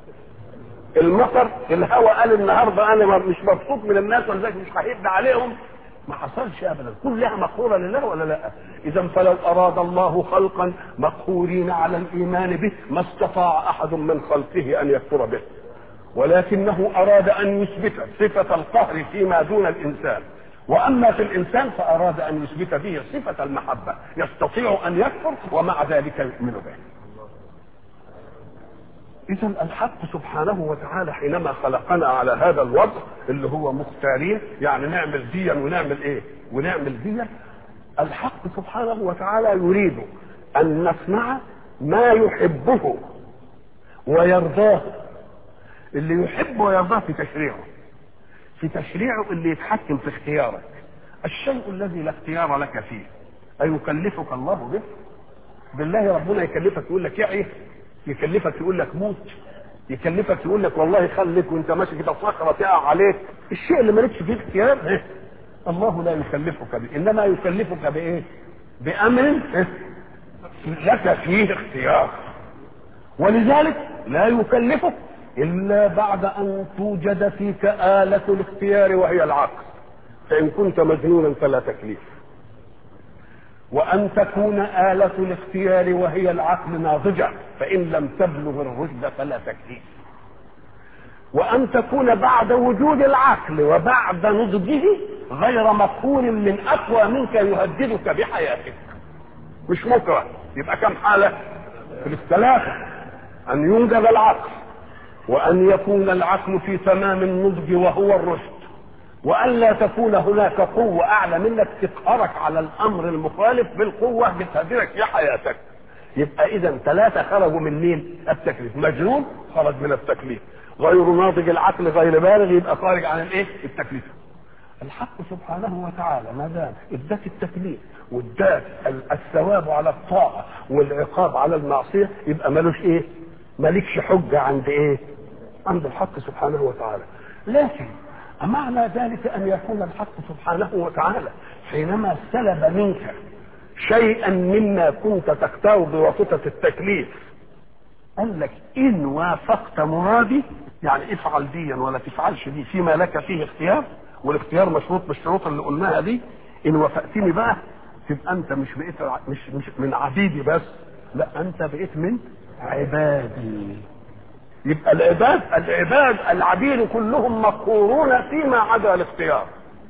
المطر الهواء قال النهارده انا مش مبسوط من الناس ولذلك مش هحب عليهم ما حصلش ابدا كلها مقهوره لله ولا لا اذا فلو اراد الله خلقا مقهورين على الايمان به ما استطاع احد من خلقه ان يكفر به ولكنه اراد ان يثبت صفه القهر فيما دون الانسان واما في الانسان فاراد ان يثبت به صفه المحبه يستطيع ان يكفر ومع ذلك يؤمن به اذا الحق سبحانه وتعالى حينما خلقنا على هذا الوضع اللي هو مختارين يعني نعمل ديا ونعمل ايه ونعمل ديا الحق سبحانه وتعالى يريد ان نصنع ما يحبه ويرضاه اللي يحبه ويرضاه في تشريعه في تشريعه اللي يتحكم في اختيارك الشيء الذي لا اختيار لك فيه أيكلفك الله به بالله ربنا يكلفك يقول لك يعي يكلفك يقول لك موت يكلفك يقول لك والله خليك وانت ماشي كده صخره تقع عليك الشيء اللي مالكش فيه اختيار إيه؟ الله لا يكلفك به انما يكلفك بايه بامر إيه؟ لك فيه اختيار ولذلك لا يكلفك الا بعد ان توجد فيك آلة الاختيار وهي العقل فان كنت مجنونا فلا تكليف وأن تكون آلة الاختيار وهي العقل ناضجة فإن لم تبلغ الرشد فلا تكليف وأن تكون بعد وجود العقل وبعد نضجه غير مقهور من أقوى منك يهددك بحياتك مش مكره يبقى كم حالة في الثلاثة أن يوجد العقل وأن يكون العقل في تمام النضج وهو الرشد وأن لا تكون هناك قوة أعلى منك تقهرك على الأمر المخالف بالقوة بتهددك في حياتك يبقى إذا ثلاثة خرجوا من مين؟ التكليف مجنون خرج من التكليف غير ناضج العقل غير بالغ يبقى خارج عن الايه؟ التكليف الحق سبحانه وتعالى ما دام اداك التكليف واداك الثواب على الطاعه والعقاب على المعصيه يبقى ملوش ايه؟ مالكش حجه عند ايه؟ عند الحق سبحانه وتعالى لكن أمعنى ذلك أن يكون الحق سبحانه وتعالى حينما سلب منك شيئا مما كنت تختار بواسطة التكليف قال لك إن وافقت مرادي يعني افعل ديا ولا تفعلش دي فيما لك فيه اختيار والاختيار مشروط بالشروط اللي قلناها دي إن وافقتني بقى تبقى أنت مش بقيت مش مش من عبيدي بس لا أنت بقيت من عبادي يبقى العباد العباد العبيد كلهم مقهورون فيما عدا الاختيار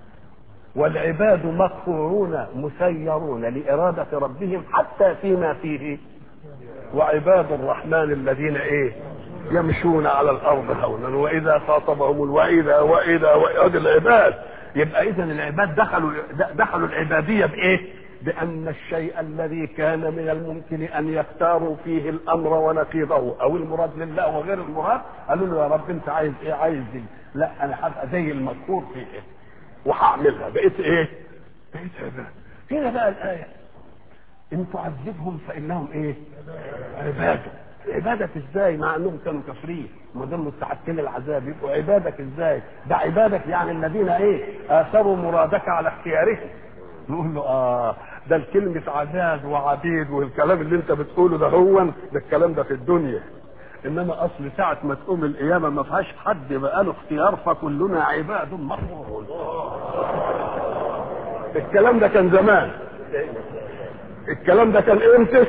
والعباد مقهورون مسيرون لإرادة ربهم حتى فيما فيه وعباد الرحمن الذين ايه يمشون على الارض هونا واذا خاطبهم الوإذا واذا واذا العباد يبقى اذا العباد دخلوا دخلوا العباديه بايه؟ بان الشيء الذي كان من الممكن ان يختاروا فيه الامر ونقيضه او المراد لله وغير المراد قالوا له يا رب انت عايز ايه؟ عايز دي لا انا هبقى زي المذكور فيه إيه؟ وهعملها بقيت ايه؟ بقيت عباد هنا بقى الايه ان تعذبهم فانهم ايه؟ عباده عبادك ازاي مع انهم كانوا كافرين ما دام مستحقين العذاب يبقوا عبادك ازاي ده عبادك يعني الذين ايه اثروا مرادك على اختيارهم نقول له اه ده الكلمة عباد وعبيد والكلام اللي انت بتقوله ده هو ده الكلام ده في الدنيا انما اصل ساعة ما تقوم القيامة ما فيهاش حد بقى له اختيار فكلنا عباد مغفورون الكلام ده كان زمان الكلام ده كان امتى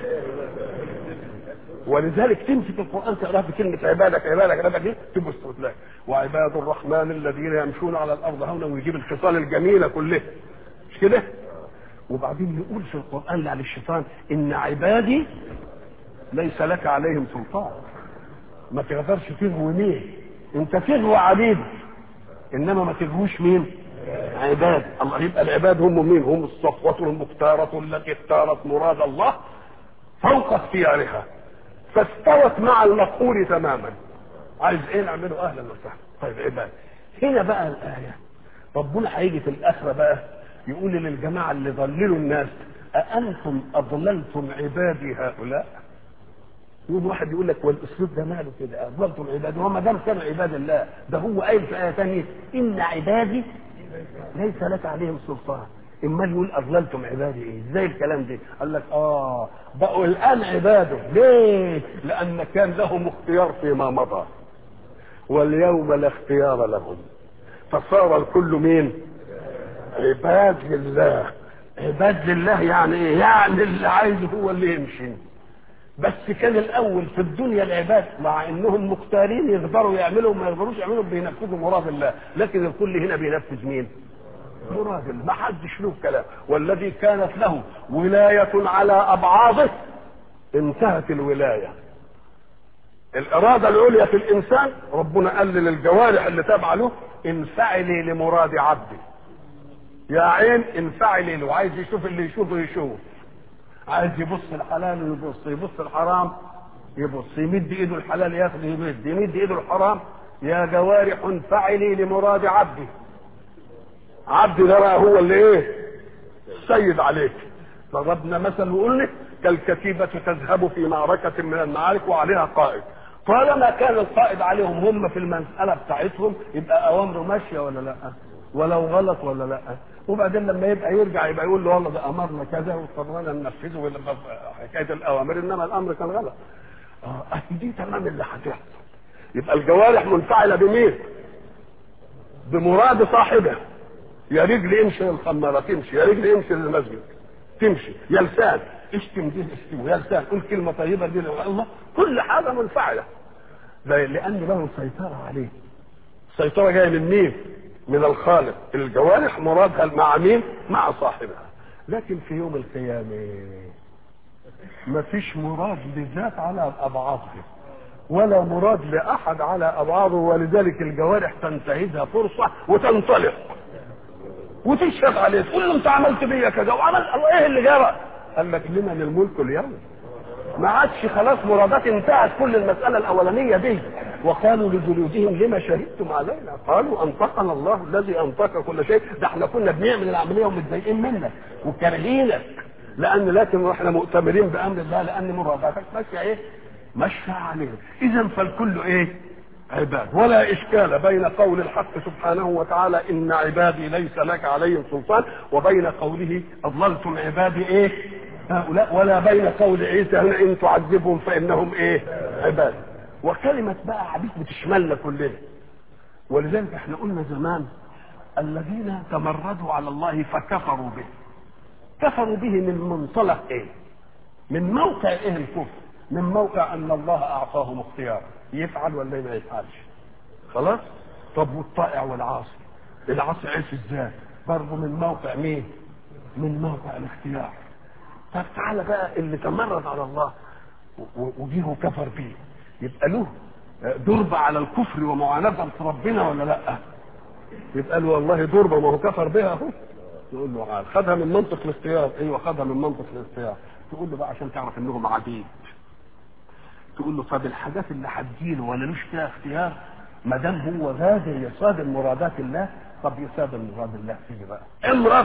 ولذلك تمسك القران تقراه بكلمه عبادك عبادك عبادك دي تبص تلاقي وعباد الرحمن الذين يمشون على الارض هونا ويجيب الخصال الجميله كلها مش كده؟ وبعدين يقول في القران على الشيطان ان عبادي ليس لك عليهم سلطان ما تقدرش تغوي مين انت تغوى عبيد انما ما تغويش مين عباد الله يبقى العباد هم مين هم الصفوة المختارة التي اختارت مراد الله فوق اختيارها فاستوت مع المقهور تماما عايز ايه نعمله اهلا وسهلا طيب عباد هنا بقى الايه ربنا هيجي في الاخره بقى يقول للجماعه اللي ضللوا الناس أأنتم أضللتم عبادي هؤلاء؟ يقول واحد يقول لك والاسلوب ده ماله كده اضللتم عبادي وما دام كانوا عباد الله ده هو قايل في ايه ثانيه ان عبادي ليس لك عليهم سلطان امال يقول اضللتم عبادي ايه ازاي الكلام ده قال لك اه بقوا الان عباده ليه لان كان لهم اختيار فيما مضى واليوم لا اختيار لهم فصار الكل مين عباد لله عباد لله يعني ايه يعني اللي عايزه هو اللي يمشي بس كان الاول في الدنيا العباد مع انهم مختارين يقدروا يعملوا وما يقدروش يعملوا بينفذوا مراد الله لكن الكل هنا بينفذ مين مراد الله ما حدش له كلام والذي كانت له ولاية على أبعاضه انتهت الولاية الإرادة العليا في الإنسان ربنا قال للجوارح اللي تابعة له انفعلي لمراد عبدي يا عين انفعلي له عايز يشوف اللي يشوفه يشوف عايز يبص الحلال يبص يبص الحرام يبص يمد ايده الحلال ياخذ يمد يمد ايده الحرام يا جوارح انفعلي لمراد عبدي عبدي ده بقى هو اللي ايه سيد عليك ضربنا مثل وقلنا كالكتيبة تذهب في معركة من المعارك وعليها قائد طالما كان القائد عليهم هم في المسألة بتاعتهم يبقى أوامره ماشية ولا لا ولو غلط ولا لا وبعدين لما يبقى يرجع يبقى يقول له والله ده امرنا كذا واضطرينا ننفذه حكايه الاوامر انما الامر كان غلط اه دي تمام اللي هتحصل يبقى الجوارح منفعله بمين؟ بمراد صاحبه يا رجل امشي للخمارة تمشي يا رجل امشي للمسجد تمشي يا لسان اشتم دي اشتم يا لسان قول كلمة طيبة دي الله كل حاجة منفعلة لأن له سيطرة عليه السيطرة جاية من مين من الخالق الجوارح مرادها مع مين مع صاحبها لكن في يوم القيامة ما فيش مراد لذات على أبعاضه ولا مراد لأحد على أبعاضه ولذلك الجوارح تنتهزها فرصة وتنطلق وتشهد عليه تقول له انت عملت بيا كذا وعملت الله ايه اللي جرى قال لك لمن الملك اليوم ما عادش خلاص مرادات انتهت كل المسألة الأولانية دي وقالوا لجلودهم لما شهدتم علينا قالوا أنطقنا الله الذي أنطق كل شيء ده احنا كنا بنعمل العملية ومتضايقين منك وكارهينك لأن لكن احنا مؤتمرين بأمر الله لأن مراداتك ماشية إيه؟ ماشية علينا إذا فالكل إيه؟ عباد ولا إشكال بين قول الحق سبحانه وتعالى إن عبادي ليس لك عليهم سلطان وبين قوله أضللتم عبادي إيه هؤلاء ولا بين قول عيسى هنا إن تعذبهم فإنهم إيه عباد وكلمة بقى عبيد بتشملنا كلنا ولذلك احنا قلنا زمان الذين تمردوا على الله فكفروا به كفروا به من منطلق ايه من موقع ايه الكفر من موقع ان الله اعطاهم اختيار يفعل ولا ما يفعلش خلاص طب والطائع والعاصي العاصي عيش ازاي برضه من موقع مين من موقع الاختيار طب تعالى بقى اللي تمرد على الله وجيه وكفر بيه يبقى له ضربة على الكفر ومعاندة ربنا ولا لا يبقى له والله ضربة ما هو كفر بها اهو يقول له عال خدها من منطق الاختيار ايوه خدها من منطق الاختيار تقول له بقى عشان تعرف انهم عبيد تقول له طب الحاجات اللي هتجيله ولا لوش فيها اختيار ما دام هو غادر يصادم مرادات الله طب يصادم مراد الله فيه بقى امرض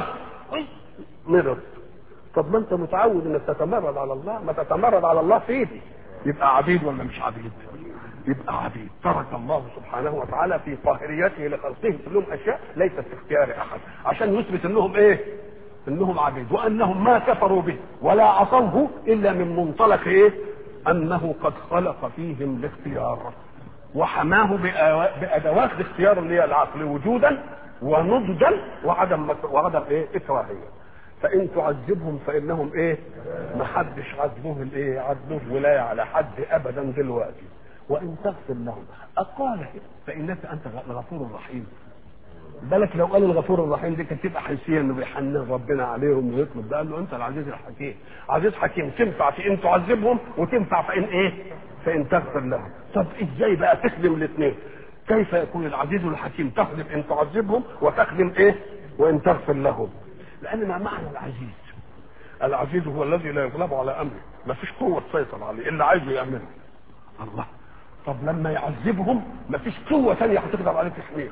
مرض طب ما انت متعود انك تتمرد على الله ما تتمرد على الله فيه يبقى عبيد ولا مش عبيد يبقى عبيد ترك الله سبحانه وتعالى في قاهريته لخلقه كلهم اشياء ليست في اختيار احد عشان يثبت انهم ايه انهم عبيد وانهم ما كفروا به ولا عصوه الا من منطلق ايه انه قد خلق فيهم الاختيار وحماه بادوات الاختيار اللي هي العقل وجودا ونضجا وعدم وعدم ايه اكراهيه فان تعذبهم فانهم ايه ما حدش عذبوه الايه عذبوه ولايه على حد ابدا دلوقتي وان تغفر لهم اقال فانك انت الغفور الرحيم بالك لو قال الغفور الرحيم دي كانت تبقى حيثيه انه بيحنن ربنا عليهم ويطلب ده قال له انت العزيز الحكيم عزيز حكيم تنفع في ان تعذبهم وتنفع في ان ايه فان تغفر لهم طب ازاي بقى تخدم الاثنين كيف يكون العزيز الحكيم تخدم ان تعذبهم وتخدم ايه وان تغفر لهم لان ما معنى العزيز العزيز هو الذي لا يغلب على امره ما فيش قوه تسيطر عليه اللي عايزه يعمله الله طب لما يعذبهم ما فيش قوه ثانيه هتقدر عليه تحميهم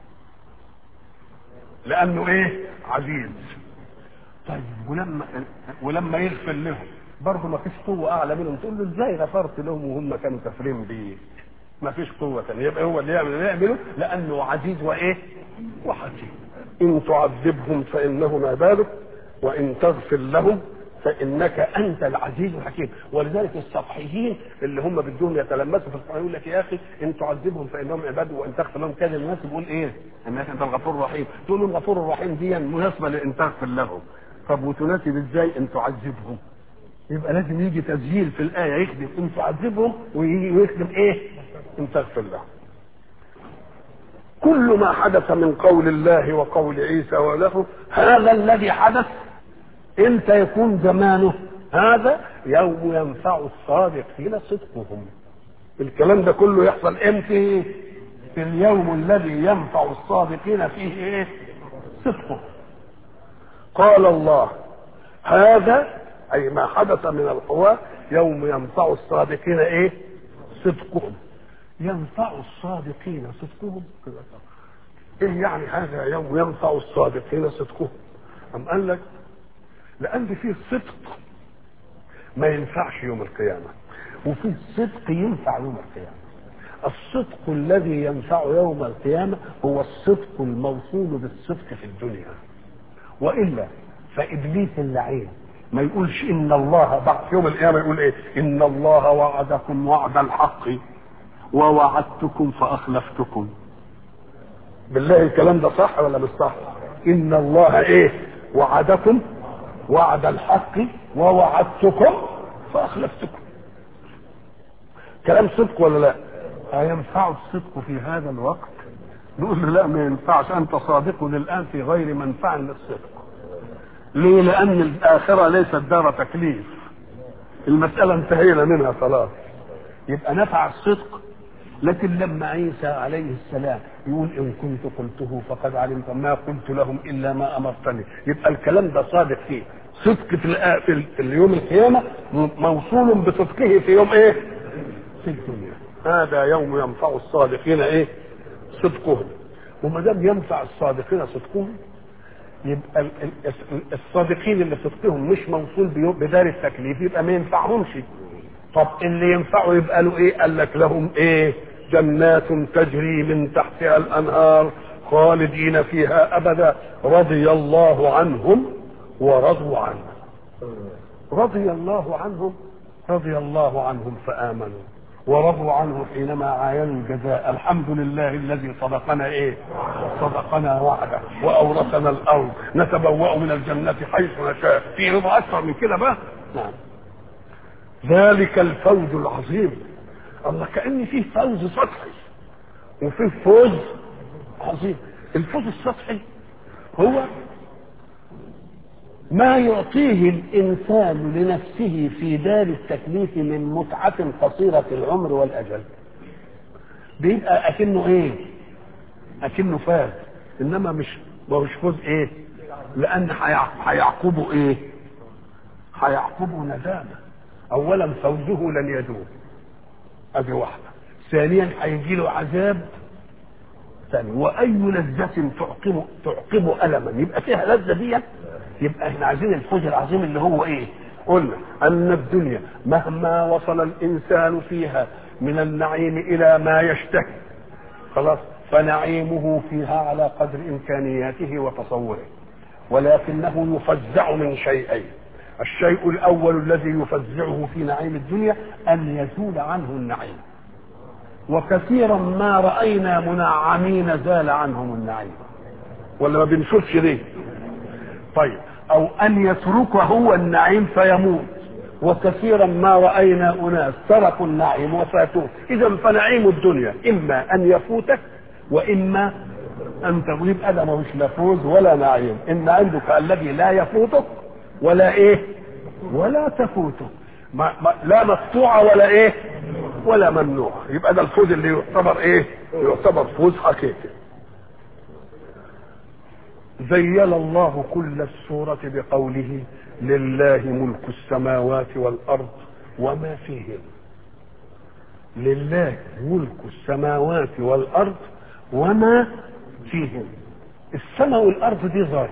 لانه ايه عزيز طيب ولما ولما يغفر لهم برضه ما فيش قوه اعلى منهم تقول له ازاي غفرت لهم وهم كانوا كافرين بيك ما فيش قوه ثانيه يبقى هو اللي يعمل اللي يعمله لانه عزيز وايه وحكيم ان تعذبهم فانهم عبادك وان تغفر لهم فانك انت العزيز الحكيم ولذلك السطحيين اللي هم بدهم يتلمسوا في القران يقول لك يا اخي ان تعذبهم فانهم عباد وان تغفر لهم كان الناس بيقول ايه؟ الناس انت الغفور الرحيم تقول له الغفور الرحيم دي مناسبه لان تغفر لهم طب وتناسب ازاي ان تعذبهم؟ يبقى لازم يجي تسجيل في الايه يخدم ان تعذبهم ويجي ويخدم ايه؟ ان تغفر لهم. كل ما حدث من قول الله وقول عيسى وله هذا الذي حدث امتى يكون زمانه هذا يوم ينفع الصادقين صدقهم الكلام ده كله يحصل امتى في اليوم الذي ينفع الصادقين فيه ايه صدقهم قال الله هذا اي ما حدث من الحوار يوم ينفع الصادقين ايه صدقهم ينفع الصادقين صدقهم ايه يعني هذا يوم ينفع الصادقين صدقهم ام قال لك لان فيه صدق ما ينفعش يوم القيامه وفيه صدق ينفع يوم القيامه الصدق الذي ينفع يوم القيامه هو الصدق الموصول بالصدق في الدنيا والا فابليس اللعين ما يقولش ان الله بعد يوم القيامه يقول ايه ان الله وعدكم وعد الحق ووعدتكم فاخلفتكم بالله الكلام ده صح ولا مش صح ان الله ايه وعدكم وعد الحق ووعدتكم فاخلفتكم كلام صدق ولا لا اينفع الصدق في هذا الوقت نقول له لا ما ينفعش انت صادق الان في غير منفع للصدق ليه لان الاخره ليست دار تكليف المساله انتهينا منها خلاص يبقى نفع الصدق لكن لما عيسى عليه السلام يقول ان كنت قلته فقد علمت ما قلت لهم الا ما امرتني يبقى الكلام ده صادق فيه صدق في, الآ- في, ال- في اليوم القيامه موصول بصدقه في يوم ايه في الدنيا هذا يوم ينفع الصادقين ايه صدقهم وما دام ينفع الصادقين صدقهم يبقى ال- ال- الصادقين اللي صدقهم مش موصول بيو- بدار التكليف يبقى ما ينفعهمش طب اللي ينفعه يبقى له ايه قال لك لهم ايه جنات تجري من تحتها الانهار خالدين فيها ابدا رضي الله عنهم ورضوا عنه رضي الله عنهم رضي الله عنهم فامنوا ورضوا عنه حينما عاينوا الجزاء الحمد لله الذي صدقنا ايه صدقنا وعده واورثنا الارض نتبوأ من الجنه حيث نشاء في رضا اكثر من كده بقى نعم ذلك الفوز العظيم الله كأن فيه فوز سطحي وفيه فوز عظيم الفوز السطحي هو ما يعطيه الإنسان لنفسه في دار التكليف من متعة قصيرة العمر والأجل بيبقى أكنه إيه أكنه فاز إنما مش ما هوش فوز إيه لأن هيع- هيعقبه إيه هيعقبه ندامة اولا فوزه لن يدوم ادي واحده ثانيا هيجي له عذاب ثاني واي لذه تعقب تعقب الما يبقى فيها لذه دي يبقى احنا عايزين الفوز العظيم اللي هو ايه قلنا ان الدنيا مهما وصل الانسان فيها من النعيم الى ما يشتهي خلاص فنعيمه فيها على قدر امكانياته وتصوره ولكنه يفزع من شيئين الشيء الاول الذي يفزعه في نعيم الدنيا ان يزول عنه النعيم وكثيرا ما راينا منعمين زال عنهم النعيم ولا ما بنشوفش ليه طيب او ان يترك هو النعيم فيموت وكثيرا ما راينا اناس تركوا النعيم وفاتوه اذا فنعيم الدنيا اما ان يفوتك واما ان تغيب يبقى ده مش لا فوز ولا نعيم ان عندك الذي لا يفوتك ولا ايه ولا تفوته ما ما لا مقطوعه ولا ايه ولا ممنوعه يبقى ده الفوز اللي يعتبر ايه يعتبر فوز حقيقي زين الله كل السورة بقوله لله ملك السماوات والأرض وما فيهن لله ملك السماوات والأرض وما فيهن السماء والأرض دي ظرف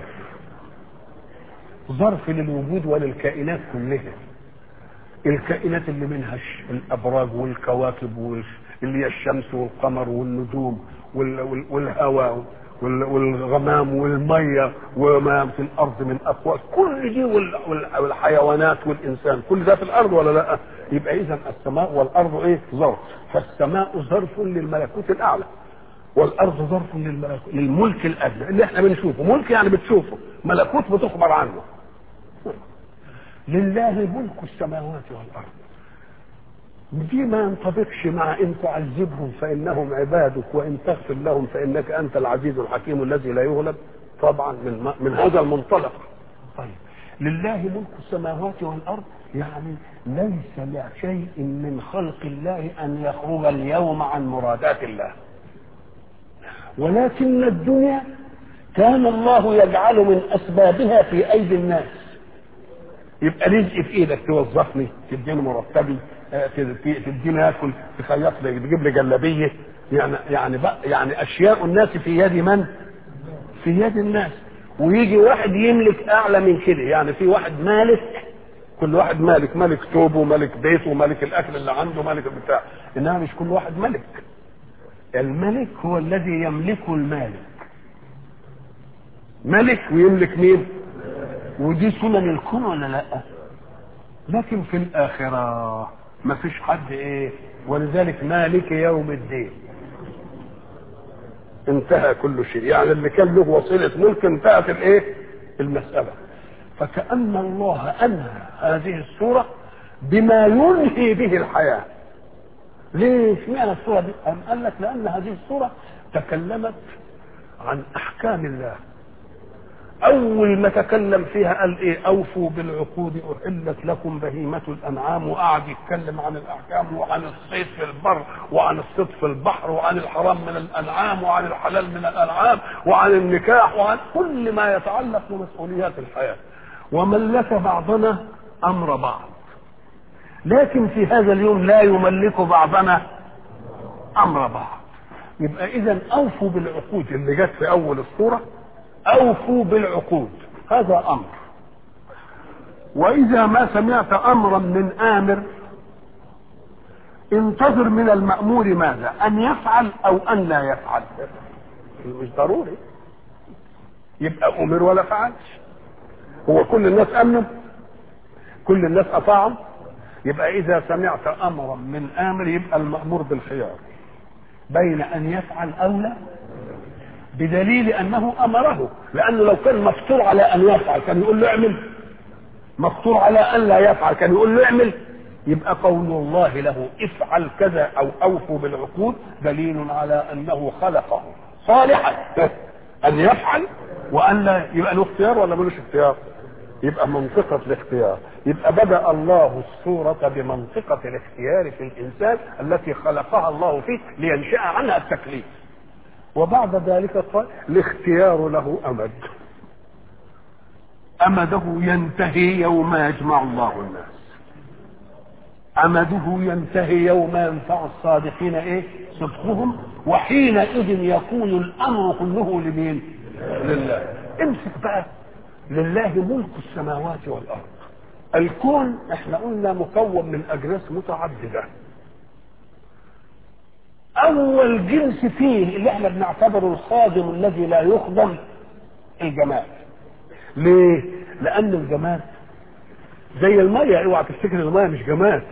ظرف للوجود وللكائنات كلها الكائنات اللي منها الش- الابراج والكواكب والش- اللي هي الشمس والقمر والنجوم وال- وال- والهواء وال- والغمام والميه وما في الارض من اقوات كل دي وال- وال- والحيوانات والانسان كل ده في الارض ولا لا يبقى اذا السماء والارض ايه ظرف فالسماء ظرف للملكوت الاعلى والارض ظرف للملك- للملك الادنى اللي احنا بنشوفه ملك يعني بتشوفه ملكوت بتخبر عنه لله ملك السماوات والارض دي ما ينطبقش مع ان تعذبهم فانهم عبادك وان تغفر لهم فانك انت العزيز الحكيم الذي لا يغلب طبعا من من هذا المنطلق طيب لله ملك السماوات والارض يعني ليس لشيء من خلق الله ان يخرج اليوم عن مرادات الله ولكن الدنيا كان الله يجعل من اسبابها في ايدي الناس يبقى رزق في ايدك توظفني تديني مرتبي آه، تد- تديني اكل تخيط لي تجيب لي جلابيه يعني يعني بقى يعني اشياء الناس في يد من؟ في يد الناس ويجي واحد يملك اعلى من كده يعني في واحد مالك كل واحد مالك ملك توبه ملك بيته ملك الاكل اللي عنده ملك البتاع انما مش كل واحد ملك الملك هو الذي يملك المالك ملك ويملك مين ودي سنن الكون ولا لا لكن في الاخره ما فيش حد ايه ولذلك مالك يوم الدين انتهى كل شيء يعني اللي كان له وصيله ملك انتهت الايه المساله فكأن الله أنهى هذه السورة بما ينهي به الحياة ليه اشمعنى السورة دي؟ أم قال لك لأن هذه السورة تكلمت عن احكام الله اول ما تكلم فيها قال ايه اوفوا بالعقود احلت لكم بهيمه الانعام وقعد يتكلم عن الاحكام وعن الصيد في البر وعن الصيد في البحر وعن الحرام من الانعام وعن الحلال من الانعام وعن النكاح وعن كل ما يتعلق بمسؤوليات الحياه وملك بعضنا امر بعض لكن في هذا اليوم لا يملك بعضنا امر بعض يبقى اذا اوفوا بالعقود اللي جت في اول الصوره اوفوا بالعقود هذا امر واذا ما سمعت امرا من امر انتظر من المامور ماذا ان يفعل او ان لا يفعل مش ضروري يبقى امر ولا فعلش هو كل الناس امنوا كل الناس اطاعوا يبقى اذا سمعت امرا من امر يبقى المامور بالخيار بين ان يفعل او لا بدليل انه امره لانه لو كان مفطور على ان يفعل كان يقول له اعمل مفطور على ان لا يفعل كان يقول له اعمل يبقى قول الله له افعل كذا او اوفوا بالعقود دليل على انه خلقه صالحا ان يفعل وان لا يبقى له اختيار ولا ملوش اختيار يبقى منطقة الاختيار يبقى بدأ الله الصورة بمنطقة الاختيار في الإنسان التي خلقها الله فيه لينشأ عنها التكليف وبعد ذلك قال الاختيار له امد امده ينتهي يوم يجمع الله الناس امده ينتهي يوم ينفع الصادقين ايه صدقهم وحينئذ يكون الامر كله لمين لله امسك بقى لله ملك السماوات والارض الكون احنا قلنا مكون من اجناس متعدده اول جنس فيه اللي احنا بنعتبره الخادم الذي لا يخدم الجماد ليه لان الجماد زي الميه اوعى تفتكر الميه مش جماد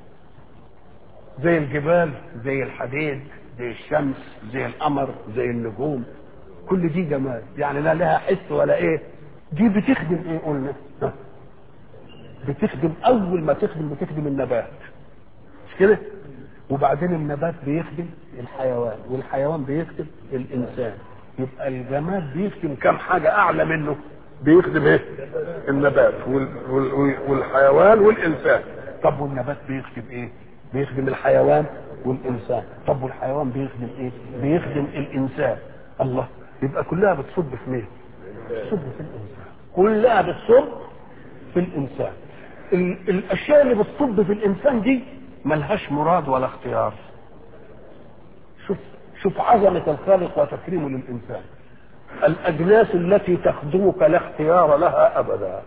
زي الجبال زي الحديد زي الشمس زي القمر زي النجوم كل دي جماد يعني لا لها حس ولا ايه دي بتخدم ايه قلنا بتخدم اول ما تخدم بتخدم النبات مش كده وبعدين النبات بيخدم الحيوان والحيوان بيخدم الانسان يبقى الجماد بيخدم كم حاجه اعلى منه بيخدم ايه النبات وال وال والحيوان والانسان طب والنبات بيخدم ايه بيخدم الحيوان والانسان طب والحيوان بيخدم ايه بيخدم الانسان الله يبقى كلها بتصب في مين بتصب في الانسان كلها بتصب في الانسان ال- الاشياء اللي بتصب في الانسان دي ملهاش مراد ولا اختيار شوف شوف عظمة الخالق وتكريمه للإنسان الأجناس التي تخدمك لا اختيار لها أبدا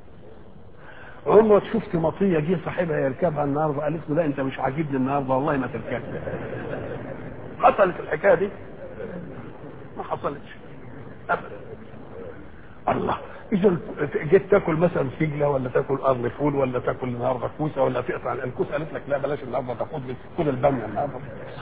عمرك شفت مطية جه صاحبها يركبها النهارده قالت له لا أنت مش عاجبني النهارده والله ما تركبها حصلت الحكاية دي ما حصلتش أبدا الله اذا جيت تاكل مثلا فجله ولا تاكل قرن فول ولا تاكل النهارده كوسه ولا تقطع الكوسه قالت لك لا بلاش النهارده تاخد لي خد الباميه النهارده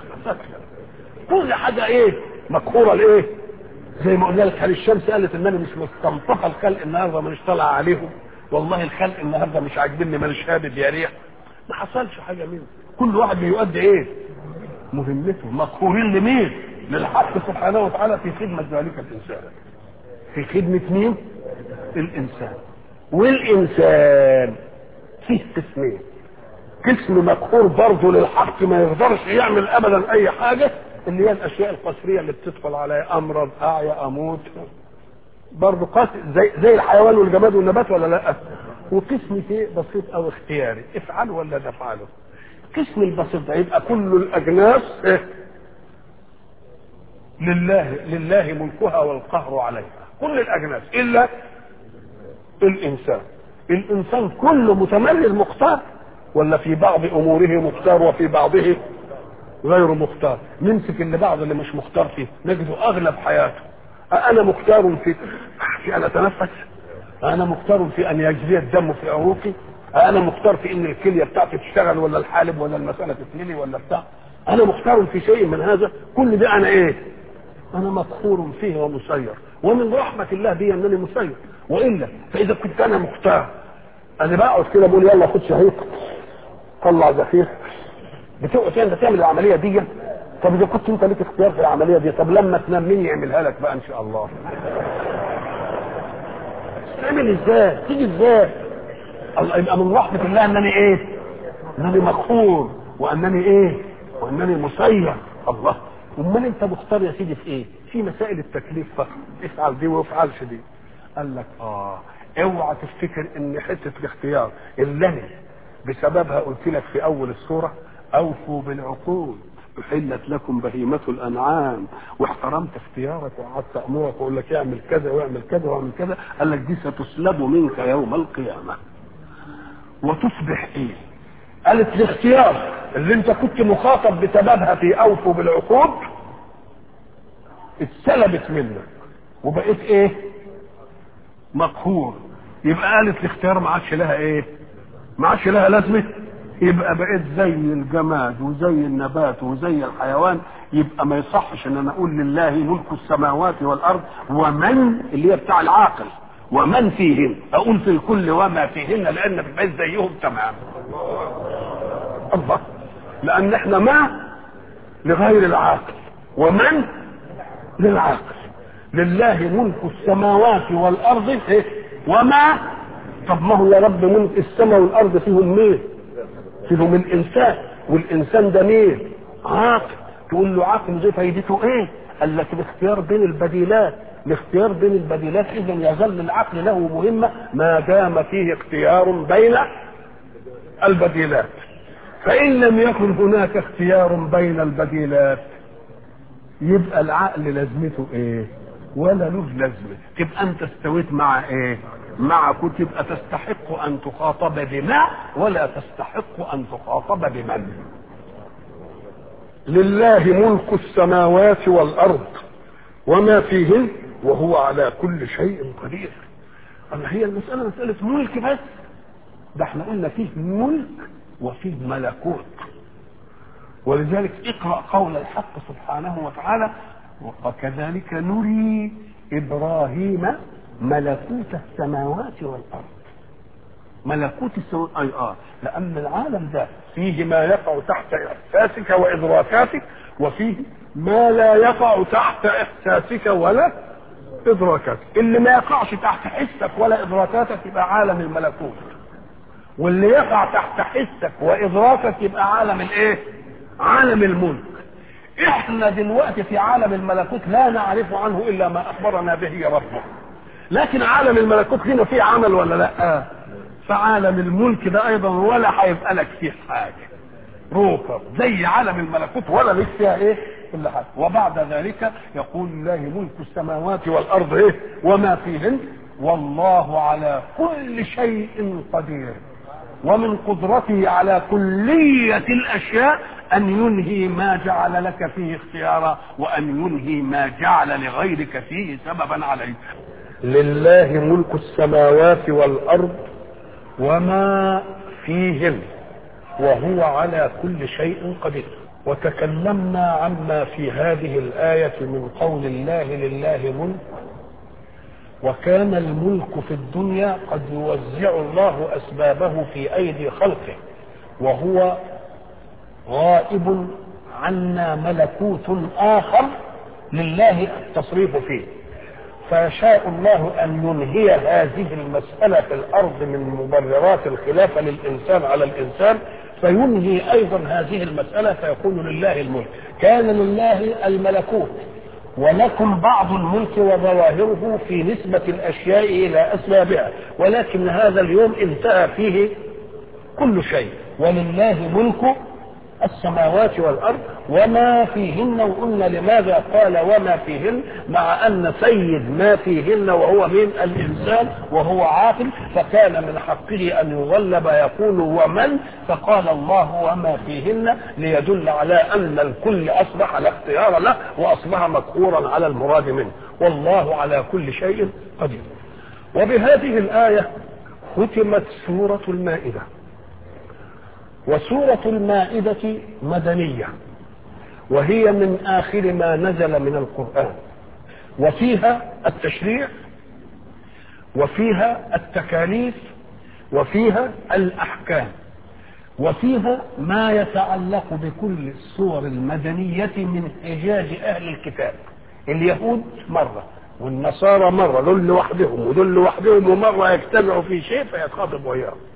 كل حاجه ايه مقهوره لايه زي ما قلنا لك هل الشمس قالت ان انا مش مستنطقه الخلق النهارده مانيش طالعه عليهم والله الخلق النهارده مش عاجبني مانيش هابد يا ريح ما حصلش حاجه منه كل واحد بيؤدي ايه مهمته مقهورين لمين للحق سبحانه وتعالى في خدمه ذلك الانسان في خدمه مين الانسان والانسان فيه قسمين قسم مقهور برضه للحق ما يقدرش يعمل ابدا اي حاجه اللي هي الاشياء القسريه اللي بتدخل عليها امرض اعيا اموت برضه قاسي زي زي الحيوان والجماد والنبات ولا لا وقسم فيه بسيط او اختياري افعل ولا تفعله قسم البسيط ده يبقى كل الاجناس إيه؟ لله لله ملكها والقهر عليها كل الاجناس الا الانسان الانسان كله متمرد مختار ولا في بعض اموره مختار وفي بعضه غير مختار نمسك اللي بعض اللي مش مختار فيه نجده اغلب حياته انا مختار في في ان اتنفس انا مختار في ان يجري الدم في عروقي انا مختار في ان الكليه بتاعتي تشتغل ولا الحالب ولا المساله تتملي ولا بتاع انا مختار في شيء من هذا كل ده انا ايه انا مقهور فيه ومسير ومن رحمه الله بي انني مسير والا فاذا كنت انا مختار انا بقعد كده بقول يلا خد شهيق طلع زفير بتقعد انت تعمل العمليه دي طب اذا كنت انت ليك اختيار في العمليه دي طب لما تنام مين يعملها لك بقى ان شاء الله تعمل ازاي تيجي ازاي الله يبقى من رحمه الله انني ايه انني مقهور وانني ايه وانني مسير الله امال انت مختار يا سيدي في ايه في مسائل التكليف فقط افعل دي وافعلش دي قال لك اه اوعى تفتكر ان حته الاختيار اللي انا بسببها قلت لك في اول السوره اوفوا بالعقود احلت لكم بهيمة الانعام واحترمت اختيارك وقعدت امرك واقول لك اعمل كذا واعمل كذا واعمل كذا قال لك دي ستسلب منك يوم القيامة وتصبح ايه قالت الاختيار اللي انت كنت مخاطب بسببها في اوفوا بالعقود اتسلبت منك وبقيت ايه مقهور يبقى قالت الاختيار ما عادش لها ايه ما عادش لها لازمه يبقى بقيت زي الجماد وزي النبات وزي الحيوان يبقى ما يصحش ان انا اقول لله ملك السماوات والارض ومن اللي هي بتاع العاقل ومن فيهن اقول في الكل وما فيهن لان بقيت زيهم تمام الله لان احنا ما لغير العاقل ومن للعاقل لله ملك السماوات والارض إيه؟ وما طب ما هو يا رب ملك السماء والارض فيهم مين فيهم الانسان والانسان ده مين عاقل تقول له عاقل زي فايدته ايه قال لك الاختيار بين البديلات الاختيار بين البديلات اذا يظل العقل له مهمه ما دام فيه اختيار بين البديلات فان لم يكن هناك اختيار بين البديلات يبقى العقل لازمته ايه ولا له لازمه تبقى انت استويت مع ايه مع تبقى تستحق ان تخاطب بما ولا تستحق ان تخاطب بمن لله ملك السماوات والارض وما فيهن وهو على كل شيء قدير الله هي المسألة مسألة ملك بس ده احنا قلنا فيه ملك وفيه ملكوت ولذلك اقرأ قول الحق سبحانه وتعالى وكذلك نري إبراهيم ملكوت السماوات والأرض ملكوت السماوات أي آه لأن العالم ده فيه ما يقع تحت إحساسك وإدراكاتك وفيه ما لا يقع تحت إحساسك ولا إدراكاتك اللي ما يقعش تحت حسك ولا إدراكاتك يبقى عالم الملكوت واللي يقع تحت حسك وإدراكك يبقى عالم الإيه؟ عالم الملك احنا دلوقتي في عالم الملكوت لا نعرف عنه الا ما اخبرنا به ربنا لكن عالم الملكوت هنا فيه عمل ولا لا فعالم الملك ده ايضا ولا هيبقى لك فيه حاجه روكر زي عالم الملكوت ولا لك فيها ايه كل حاجه وبعد ذلك يقول الله ملك السماوات والارض ايه وما فيهن والله على كل شيء قدير ومن قدرته على كلية الأشياء أن ينهي ما جعل لك فيه اختيارا وأن ينهي ما جعل لغيرك فيه سببا عليه لله ملك السماوات والأرض وما فيهن وهو على كل شيء قدير وتكلمنا عما في هذه الآية من قول الله لله ملك وكان الملك في الدنيا قد يوزع الله اسبابه في ايدي خلقه وهو غائب عنا ملكوت اخر لله التصريف فيه فيشاء الله ان ينهي هذه المساله في الارض من مبررات الخلافه للانسان على الانسان فينهي ايضا هذه المساله فيكون لله الملك كان لله الملكوت ولكم بعض الملك وظواهره في نسبة الأشياء إلى أسبابها ولكن هذا اليوم انتهى فيه كل شيء ولله ملك السماوات والأرض وما فيهن وقلنا لماذا قال وما فيهن مع أن سيد ما فيهن وهو من الإنسان وهو عاقل فكان من حقه أن يغلب يقول ومن فقال الله وما فيهن ليدل على أن الكل أصبح لا اختيار له وأصبح مقهورا على المراد منه والله على كل شيء قدير وبهذه الآية ختمت سورة المائدة وسورة المائدة مدنية وهي من آخر ما نزل من القرآن وفيها التشريع وفيها التكاليف وفيها الأحكام وفيها ما يتعلق بكل الصور المدنية من حجاج أهل الكتاب اليهود مرة والنصارى مرة دول لوحدهم ودول لوحدهم ومرة يجتمعوا في شيء فيتخاطب وياهم